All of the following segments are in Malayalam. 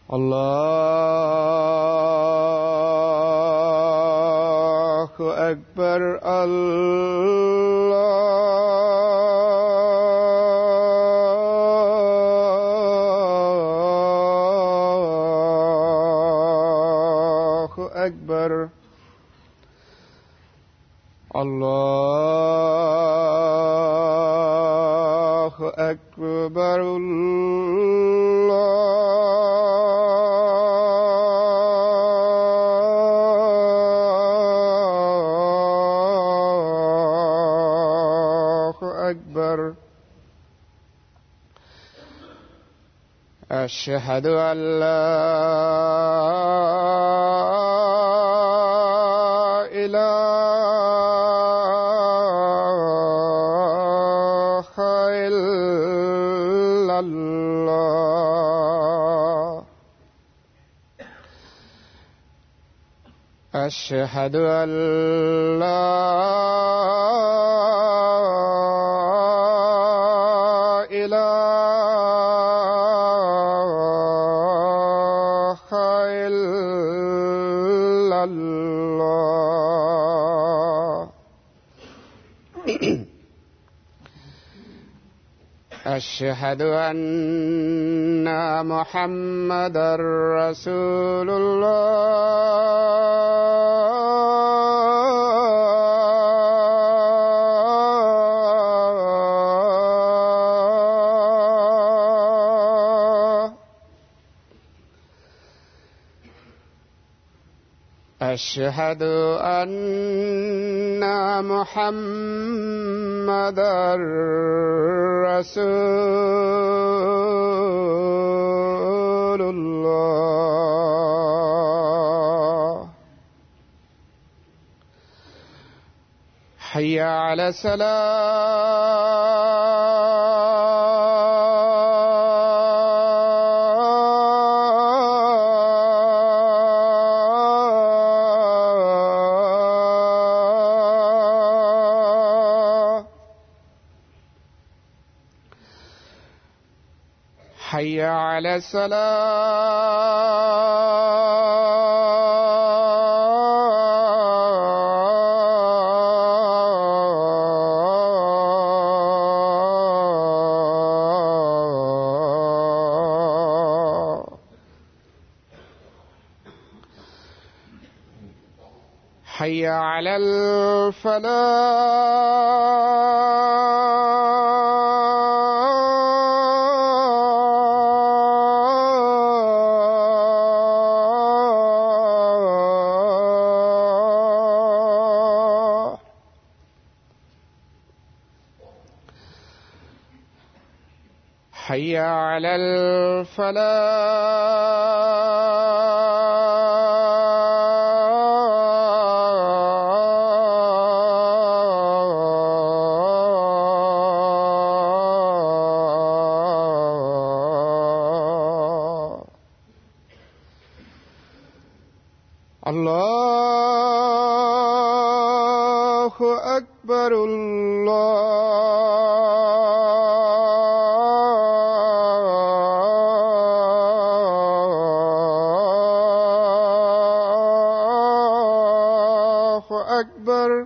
الله أكبر الله أكبر الله أكبر الله أكبر أشهد أن لا إله إلا الله أشهد أن لا إله إلا الله أشهد أن محمد رسول الله أشهد أن محمد رسول الله حي على السلام حي على السلام حي على الفلاح حي على الفلاح الله أكبر الله أكبر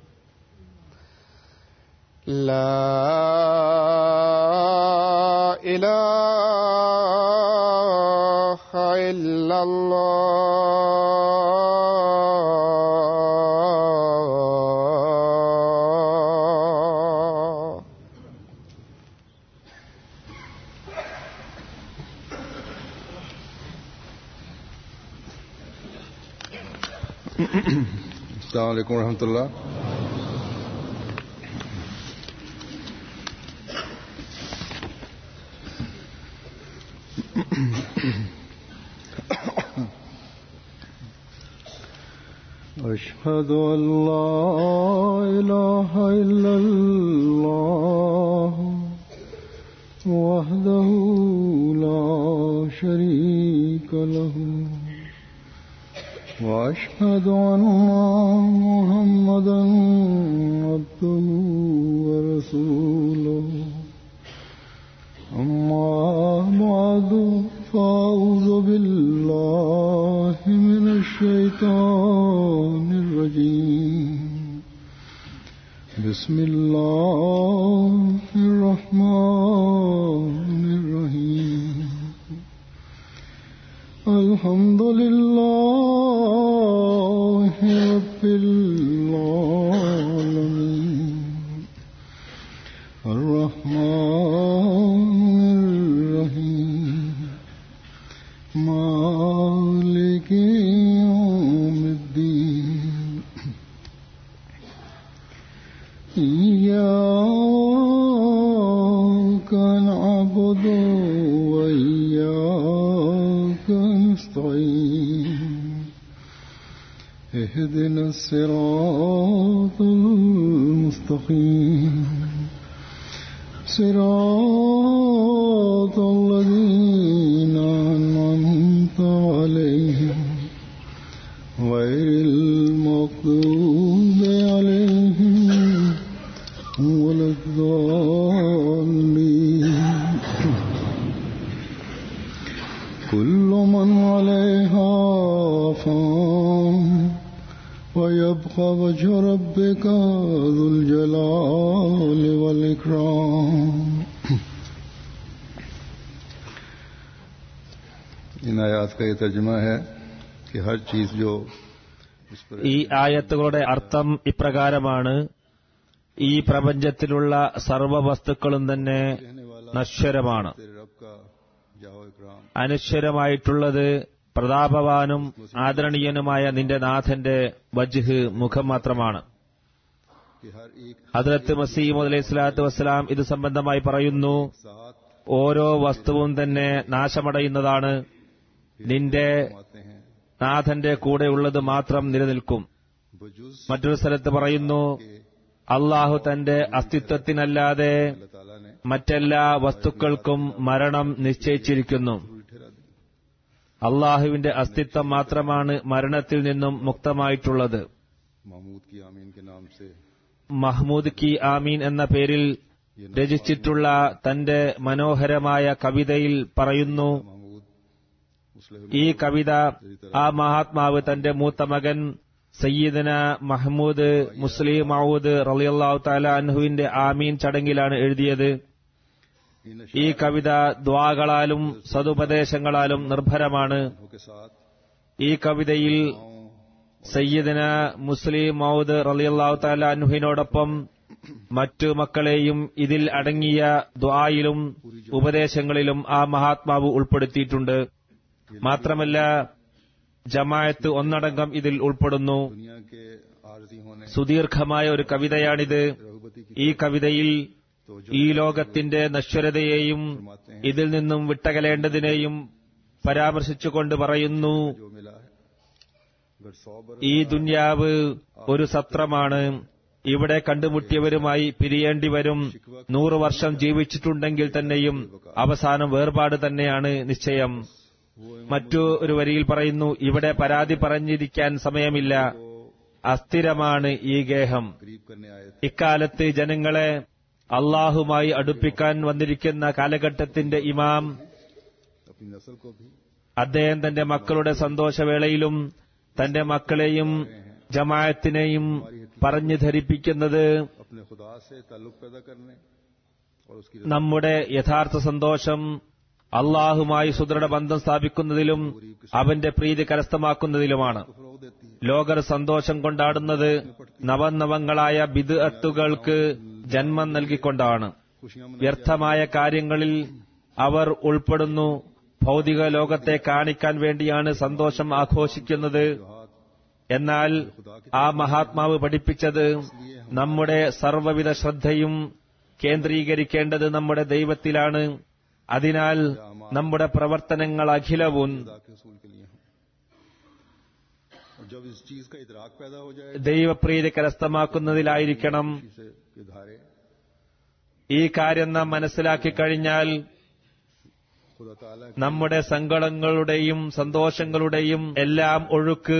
لا إله إلا الله السلام عليكم ورحمة الله أشهد أن لا إله إلا الله وحده لا شريك له وأشهد أن محمدا عبده ورسوله أما بعد فأعوذ بالله من الشيطان الرجيم بسم الله الرحمن الرحيم الحمد لله رب العالمين الرحمن الرحيم مالك يوم الدين إياك نعبد وإياك نستعين اهدنا الصراط المستقيم صراط الذين أنعمت عليهم غير المغضوب عليهم ولا الضالين كل من عليها فان ويبقى وجه ربك ذو الجلال والإكرام इन आयात का ये तर्जमा है कि हर चीज जो इस पर ഈ ആയത്തുകളുടെ അർത്ഥം ഇപ്രകാരമാണ് ഈ പ്രപഞ്ചത്തിലുള്ള സർവ വസ്തുക്കളും തന്നെ रहने वाला നശ്വരമാണ് तेरे रब का जाओ इकराम അനശ്വരമായിട്ടുള്ളത് പ്രതാപവാനും ആദരണീയനുമായ നിന്റെ നാഥന്റെ വജ്ഹ് മുഖം മാത്രമാണ് कि हर एक ഹദ്രത്ത് മസീം അലൈഹി സ്വലാത്തു വസ്സലാം ഇത് സംബന്ധമായി പറയുന്നു साथ ഓരോ വസ്തുവും തന്നെ നാശമടയുന്നതാണ് നിന്റെ आते हैं നാഥന്റെ കൂടെയുള്ളത് മാത്രം നിലനിൽക്കും बजुज മറ്റൊരു സ്ഥലത്ത് പറയുന്നു അള്ളാഹു തന്റെ അസ്തിത്വത്തിനല്ലാതെ अल्लाह ताला ने മറ്റെല്ലാ വസ്തുക്കൾക്കും മരണം നിശ്ചയിച്ചിരിക്കുന്നു पूरी ठहरा दी അള്ളാഹുവിന്റെ അസ്തിത്വം മാത്രമാണ് മരണത്തിൽ നിന്നും മുക്തമായിട്ടുള്ളത് महमूद की आमीन के नाम से മഹ്മൂദ് കി ആമീൻ എന്ന പേരിൽ രചിച്ചിട്ടുള്ള തന്റെ മനോഹരമായ കവിതയിൽ പറയുന്നു महमूद मुस्लिम ഈ കവിത ആ മഹാത്മാവ് തന്റെ മൂത്ത മകൻ സയ്യിദന മഹ്മൂദ് മുസ്ലിം മഹൂദ് റളിയല്ലാഹു താല അൻഹുവിന്റെ ആമീൻ ചടങ്ങിലാണ് എഴുതിയത് इन ഈ കവിത ദ്വാകളാലും സതുപദേശങ്ങളാലും നിർഭരമാണ് अशरों के साथ ഈ കവിതയിൽ സയ്യിദന മുസ്ലിം മൗദ് റളിയല്ലാഹു താല അൻഹുവിനോടൊപ്പം മറ്റു മക്കളെയും ഇതിൽ അടങ്ങിയ ദ്വായിലും ഉപദേശങ്ങളിലും ആ മഹാത്മാവ് ഉൾപ്പെടുത്തിയിട്ടുണ്ട് മാത്രമല്ല ജമായത്ത് ഒന്നടങ്കം ഇതിൽ ഉൾപ്പെടുന്നു दुनिया के आरजी होने സുദീർഘമായ ഒരു കവിതയാണിത് रघुपति की ഈ കവിതയിൽ ഈ ലോകത്തിന്റെ നശ്വരതയെയും ഇതിൽ നിന്നും വിട്ടകലേണ്ടതിനെയും പരാമർശിച്ചുകൊണ്ട് പറയുന്നു जो मिला है अगर सौ बरस ഈ ദുന്യാവ് ഒരു സത്രമാണ് ഇവിടെ കണ്ടുമുട്ടിയവരുമായി പിരിയേണ്ടി വരും നൂറ് വർഷം ജീവിച്ചിട്ടുണ്ടെങ്കിൽ തന്നെയും അവസാനം വേർപാട് തന്നെയാണ് നിശ്ചയം മറ്റു ഒരു വരിയിൽ പറയുന്നു ഇവിടെ പരാതി പറഞ്ഞിരിക്കാൻ സമയമില്ല അസ്ഥിരമാണ് ഈ ഗേഹം करीब करने आए थे ഇക്കാലത്ത് ജനങ്ങളെ അള്ളാഹുമായി അടുപ്പിക്കാൻ വന്നിരിക്കുന്ന കാലഘട്ടത്തിന്റെ ഇമാം अपनी नस्ल को भी അദ്ദേഹം തന്റെ മക്കളുടെ സന്തോഷവേളയിലും തന്റെ മക്കളെയും ജമായത്തിനെയും പറഞ്ഞു ധരിപ്പിക്കുന്നത് अपने खुदा से ताल्लुक पैदा करने और उसकी നമ്മുടെ യഥാർത്ഥ സന്തോഷം അള്ളാഹുമായി സുദൃഢ ബന്ധം സ്ഥാപിക്കുന്നതിലും അവന്റെ പ്രീതി കരസ്ഥമാക്കുന്നതിലുമാണ് फरोग देती है ലോകർ സന്തോഷം കൊണ്ടാടുന്നത് നവനവങ്ങളായ ബിദ്അത്തുകൾക്ക് ജന്മം നൽകിക്കൊണ്ടാണ് खुशियां വ്യർത്ഥമായ കാര്യങ്ങളിൽ അവർ ഉൾപ്പെടുന്നു ഭൗതിക ലോകത്തെ കാണിക്കാൻ വേണ്ടിയാണ് സന്തോഷം ആഘോഷിക്കുന്നത് എന്നാൽ ആ മഹാത്മാവ് പഠിപ്പിച്ചത് നമ്മുടെ സർവ്വവിധ ശ്രദ്ധയും കേന്ദ്രീകരിക്കേണ്ടത് നമ്മുടെ ദൈവത്തിലാണ് അതിനാൽ നമ്മുടെ പ്രവർത്തനങ്ങൾ അഖിലവും खुदा के रसूल के लिए हों और जब इस चीज का इदराक पैदा हो जाए ദൈവപ്രീതി കരസ്ഥമാക്കുന്നതിലായിരിക്കണം खुशी से ये धारे ഈ കാര്യം നാം മനസ്സിലാക്കി കഴിഞ്ഞാൽ खुदा ताला की നമ്മുടെ സങ്കടങ്ങളുടെയും സന്തോഷങ്ങളുടെയും എല്ലാം ഒഴുക്ക്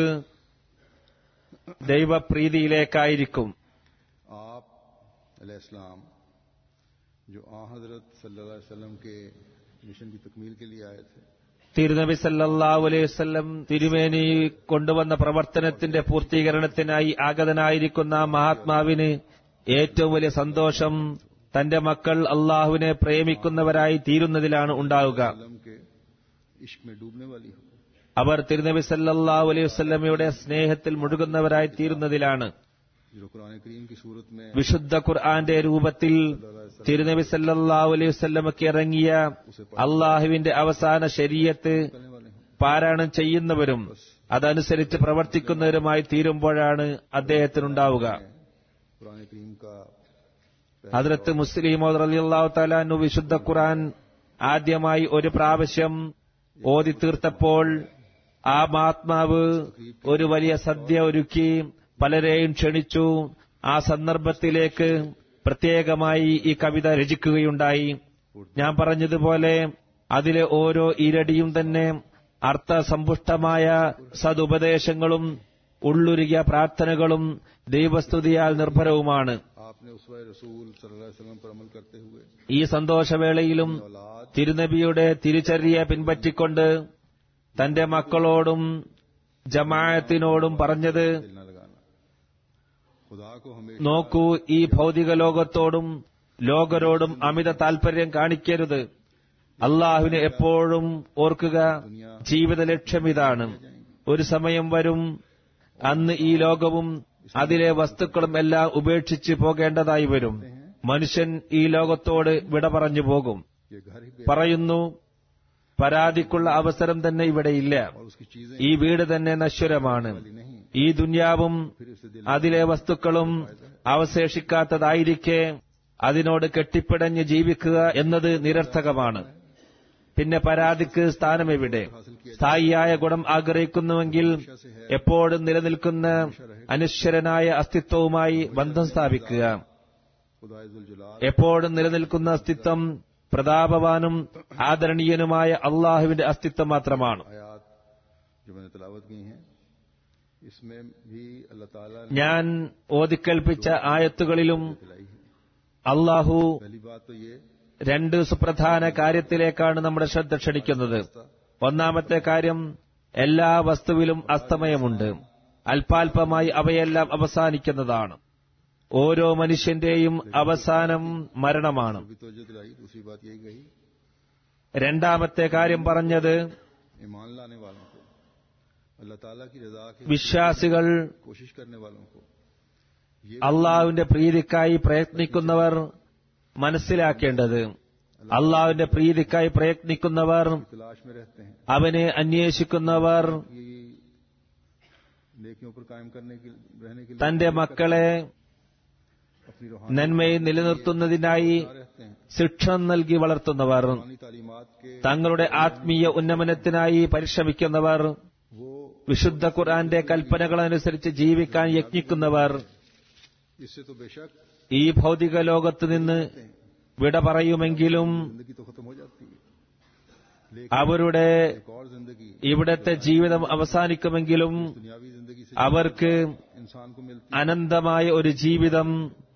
ദൈവപ്രീതിയിലേക്കായിരിക്കും आप अलैहिस्सलाम जो आ हजरत सल्लल्लाहु अलैहि वसल्लम के मिशन की तकमील के लिए आए थे തിരുനബി സല്ലല്ലാഹു അലൈഹി വസല്ലം തിരുമേനി കൊണ്ടുവന്ന പ്രവർത്തനത്തിന്റെ പൂർത്തീകരണത്തിനായി ആഗതനായിരിക്കുന്ന ആ മഹാത്മാവിന് ഏറ്റവും വലിയ സന്തോഷം തന്റെ മക്കൾ അള്ളാഹുവിനെ പ്രേമിക്കുന്നവരായി തീരുന്നതിലാണ് ഉണ്ടാവുക आलम के इश्क में डूबने वाली हो അവർ തിരുനബി സല്ലല്ലാഹു അലൈഹി വസല്ലമയുടെ സ്നേഹത്തിൽ മുഴുകുന്നവരായി തീരുന്നതിലാണ് जो कुरान करीम की सूरत में വിശുദ്ധ ഖുർആന്റെ രൂപത്തിൽ തിരുനബി സല്ലല്ലാഹു അലൈഹി വസല്ലമക്ക് ഇറങ്ങിയ അള്ളാഹുവിന്റെ അവസാന ശരീയത്ത് करने वाले हों പാരായണം ചെയ്യുന്നവരും അതനുസരിച്ച് പ്രവർത്തിക്കുന്നവരുമായി തീരുമ്പോഴാണ് അദ്ദേഹത്തിനുണ്ടാവുക कुरान करीम का ഹദ്രത്ത് മുസ്ലിം റളിയല്ലാഹു തആലാനു വിശുദ്ധ ഖുർആൻ ആദ്യമായി ഒരു പ്രാവശ്യം ഓതി തീർത്തപ്പോൾ ആ മഹാത്മാവ് ഒരു വലിയ സദ്യ ഒരുക്കി പലരെയും ക്ഷണിച്ചു ആ സന്ദർഭത്തിലേക്ക് പ്രത്യേകമായി ഈ കവിത രചിക്കുകയുണ്ടായി ഞാൻ പറഞ്ഞതുപോലെ അതിലെ ഓരോ ഇരടിയും തന്നെ അർത്ഥസമ്പുഷ്ടമായ സതുപദേശങ്ങളും ഉള്ളുരുകിയ പ്രാർത്ഥനകളും ദൈവസ്തുതിയാൽ നിർഭരവുമാണ് आपने उस रसूल सल्लल्लाहु अलैहि वसल्लम पर अमल करते हुए ഈ സന്തോഷവേളയിലും औलाद തിരുനബിയുടെ തിരുചര്യ പിൻപറ്റിക്കൊണ്ട് തന്റെ മക്കളോടും ജമാഅത്തിനോടും പറഞ്ഞത് दिल न लगाना खुदा को हमेशा നോക്കൂ ഈ ഭൗതിക ലോകത്തോടും ലോകരോടും അമിത താൽപര്യം കാണിക്കരുത് അള്ളാഹുവിനെ എപ്പോഴും ഓർക്കുക ജീവിത ലക്ഷ്യം ഇതാണ് ഒരു സമയം വരും അന്ന് ഈ ലോകവും അതിലെ വസ്തുക്കളും എല്ലാം ഉപേക്ഷിച്ച് പോകേണ്ടതായി വരും മനുഷ്യൻ ഈ ലോകത്തോട് വിട പറഞ്ഞു പോകും ये घर ही पे പറയുന്നു പരാതിക്കുള്ള അവസരം തന്നെ ഇവിടെയില്ല और उसकी चीजें ഈ വീട് തന്നെ നശ്വരമാണ് नहीं ഈ ദുന്യാവും फिर उसे दिल അതിലെ വസ്തുക്കളും അവശേഷിക്കാത്തതായിരിക്കെ അതിനോട് കെട്ടിപ്പിടഞ്ഞ് ജീവിക്കുക എന്നത് നിരർത്ഥകമാണ് പിന്നെ പരാതിക്ക് സ്ഥാനമെവിടെ സ്ഥായിയായ ഗുണം ആഗ്രഹിക്കുന്നുവെങ്കിൽ എപ്പോഴും നിലനിൽക്കുന്ന അനശ്വരനായ അസ്തിത്വവുമായി ബന്ധം സ്ഥാപിക്കുക खुदा इजुल जलाल എപ്പോഴും നിലനിൽക്കുന്ന അസ്തിത്വം പ്രതാപവാനും ആദരണീയനുമായ അള്ളാഹുവിന്റെ അസ്തിത്വം മാത്രമാണ് आयात जो मैंने तलावत की हैं इसमें भी अल्लाह ताला ने ഞാൻ ഓതിക്കൽപ്പിച്ച ആയത്തുകളിലും दिलाई है അള്ളാഹു पहली बात तो ये രണ്ട് സുപ്രധാന കാര്യത്തിലേക്കാണ് നമ്മുടെ ശ്രദ്ധ ക്ഷണിക്കുന്നത് ഒന്നാമത്തെ കാര്യം എല്ലാ വസ്തുവിലും അസ്തമയമുണ്ട് അല്പാൽപമായി അവയെല്ലാം അവസാനിക്കുന്നതാണ് ഓരോ മനുഷ്യന്റെയും അവസാനം മരണമാണ് भी तोजह दिलाई दूसरी बात यही कही രണ്ടാമത്തെ കാര്യം പറഞ്ഞത് ईमान लाने वालों को अल्लाह ताला की रजा की വിശ്വാസികൾ कोशिश करने वालों को ये അള്ളാഹുവിന്റെ പ്രീതിക്കായി പ്രയത്നിക്കുന്നവർ മനസ്സിലാക്കേണ്ടത് അള്ളാഹുവിന്റെ പ്രീതിക്കായി പ്രയത്നിക്കുന്നവർ तलाश में रहते हैं അവനെ അന്വേഷിക്കുന്നവർ कि नेकियों पर कायम करने के रहने के लिए തന്റെ മക്കളെ अपनी रूहानी നന്മയിൽ നിലനിർത്തുന്നതിനായി रहते हैं ശിക്ഷണം നൽകി വളർത്തുന്നവർ रूहानी तालीमात के തങ്ങളുടെ ആത്മീയ ഉന്നമനത്തിനായി പരിശ്രമിക്കുന്നവർ वो വിശുദ്ധ ഖുർആന്റെ കൽപ്പനകളനുസരിച്ച് ജീവിക്കാൻ യജ്ഞിക്കുന്നവർ इससे तो बेशक ഈ ഭൗതിക ലോകത്ത് നിന്ന് വിട പറയുമെങ്കിലും जिंदगी तो खत्म हो जाती है लेकिन അവരുടെ एक और जिंदगी ഇവിടത്തെ ജീവിതം അവസാനിക്കുമെങ്കിലും दुनियावी जिंदगी से അവർക്ക് इंसान को मिलती അനന്തമായ ഒരു ജീവിതം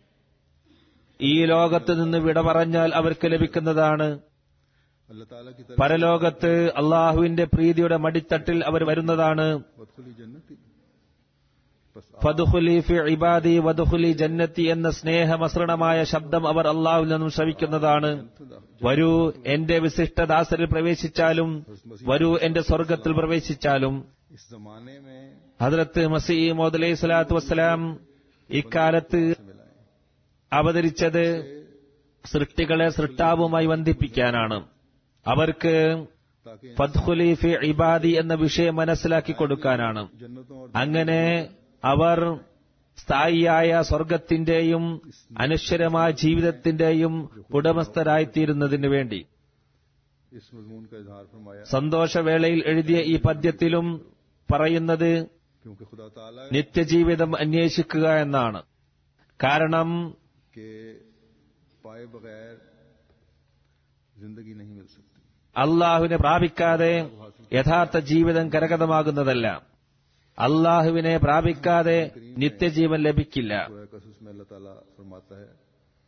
ഈ ലോകത്ത് നിന്ന് വിട പറഞ്ഞാൽ അവർക്ക് ലഭിക്കുന്നതാണ് अल्लाह ताला की तरफ പരലോകത്ത് അള്ളാഹുവിന്റെ പ്രീതിയുടെ മടിത്തട്ടിൽ അവർ വരുന്നതാണ് वदखुली जन्नती बस ഫതുഹുലി ഫി ഇബാദി വദുഹുലി ജന്നത്തി എന്ന സ്നേഹമസൃണമായ ശബ്ദം അവർ അള്ളാഹുവിൽ നിന്നും ശ്രവിക്കുന്നതാണ് വരൂ എന്റെ വിശിഷ്ടദാസരിൽ പ്രവേശിച്ചാലും വരൂ എന്റെ സ്വർഗത്തിൽ പ്രവേശിച്ചാലും इस जमाने में ഹദ്രത്ത് മസീമോദ് അലൈഹി സ്വലാത്തു വസ്സലാം ഇക്കാലത്ത് मिलाएं അവതരിച്ചത് സൃഷ്ടികളെ സൃഷ്ടാവുമായി ബന്ധിപ്പിക്കാനാണ് അവർക്ക് ताकि ഫദ്ഖുലി ഫി ഇബാദി എന്ന വിഷയം മനസ്സിലാക്കി കൊടുക്കാനാണ് जन्नतों और അങ്ങനെ അവർ സ്ഥായിയായ സ്വർഗത്തിന്റെയും അനശ്വരമായ ജീവിതത്തിന്റെയും ഉടമസ്ഥരായിത്തീരുന്നതിനു വേണ്ടി इस मजमून का इजहार फरमाया സന്തോഷവേളയിൽ എഴുതിയ ഈ പദ്യത്തിലും പറയുന്നത് क्योंकि खुदा ताला നിത്യജീവിതം അന്വേഷിക്കുക എന്നാണ് കാരണം के पाए बगैर जिंदगी नहीं मिल सकती അള്ളാഹുവിനെ പ്രാപിക്കാതെ യഥാർത്ഥ ജീവിതം കരഗതമാകുന്നതല്ല അള്ളാഹുവിനെ പ്രാപിക്കാതെ നിത്യജീവൻ ലഭിക്കില്ല सूरह कसस में अल्लाह ताला फरमाता है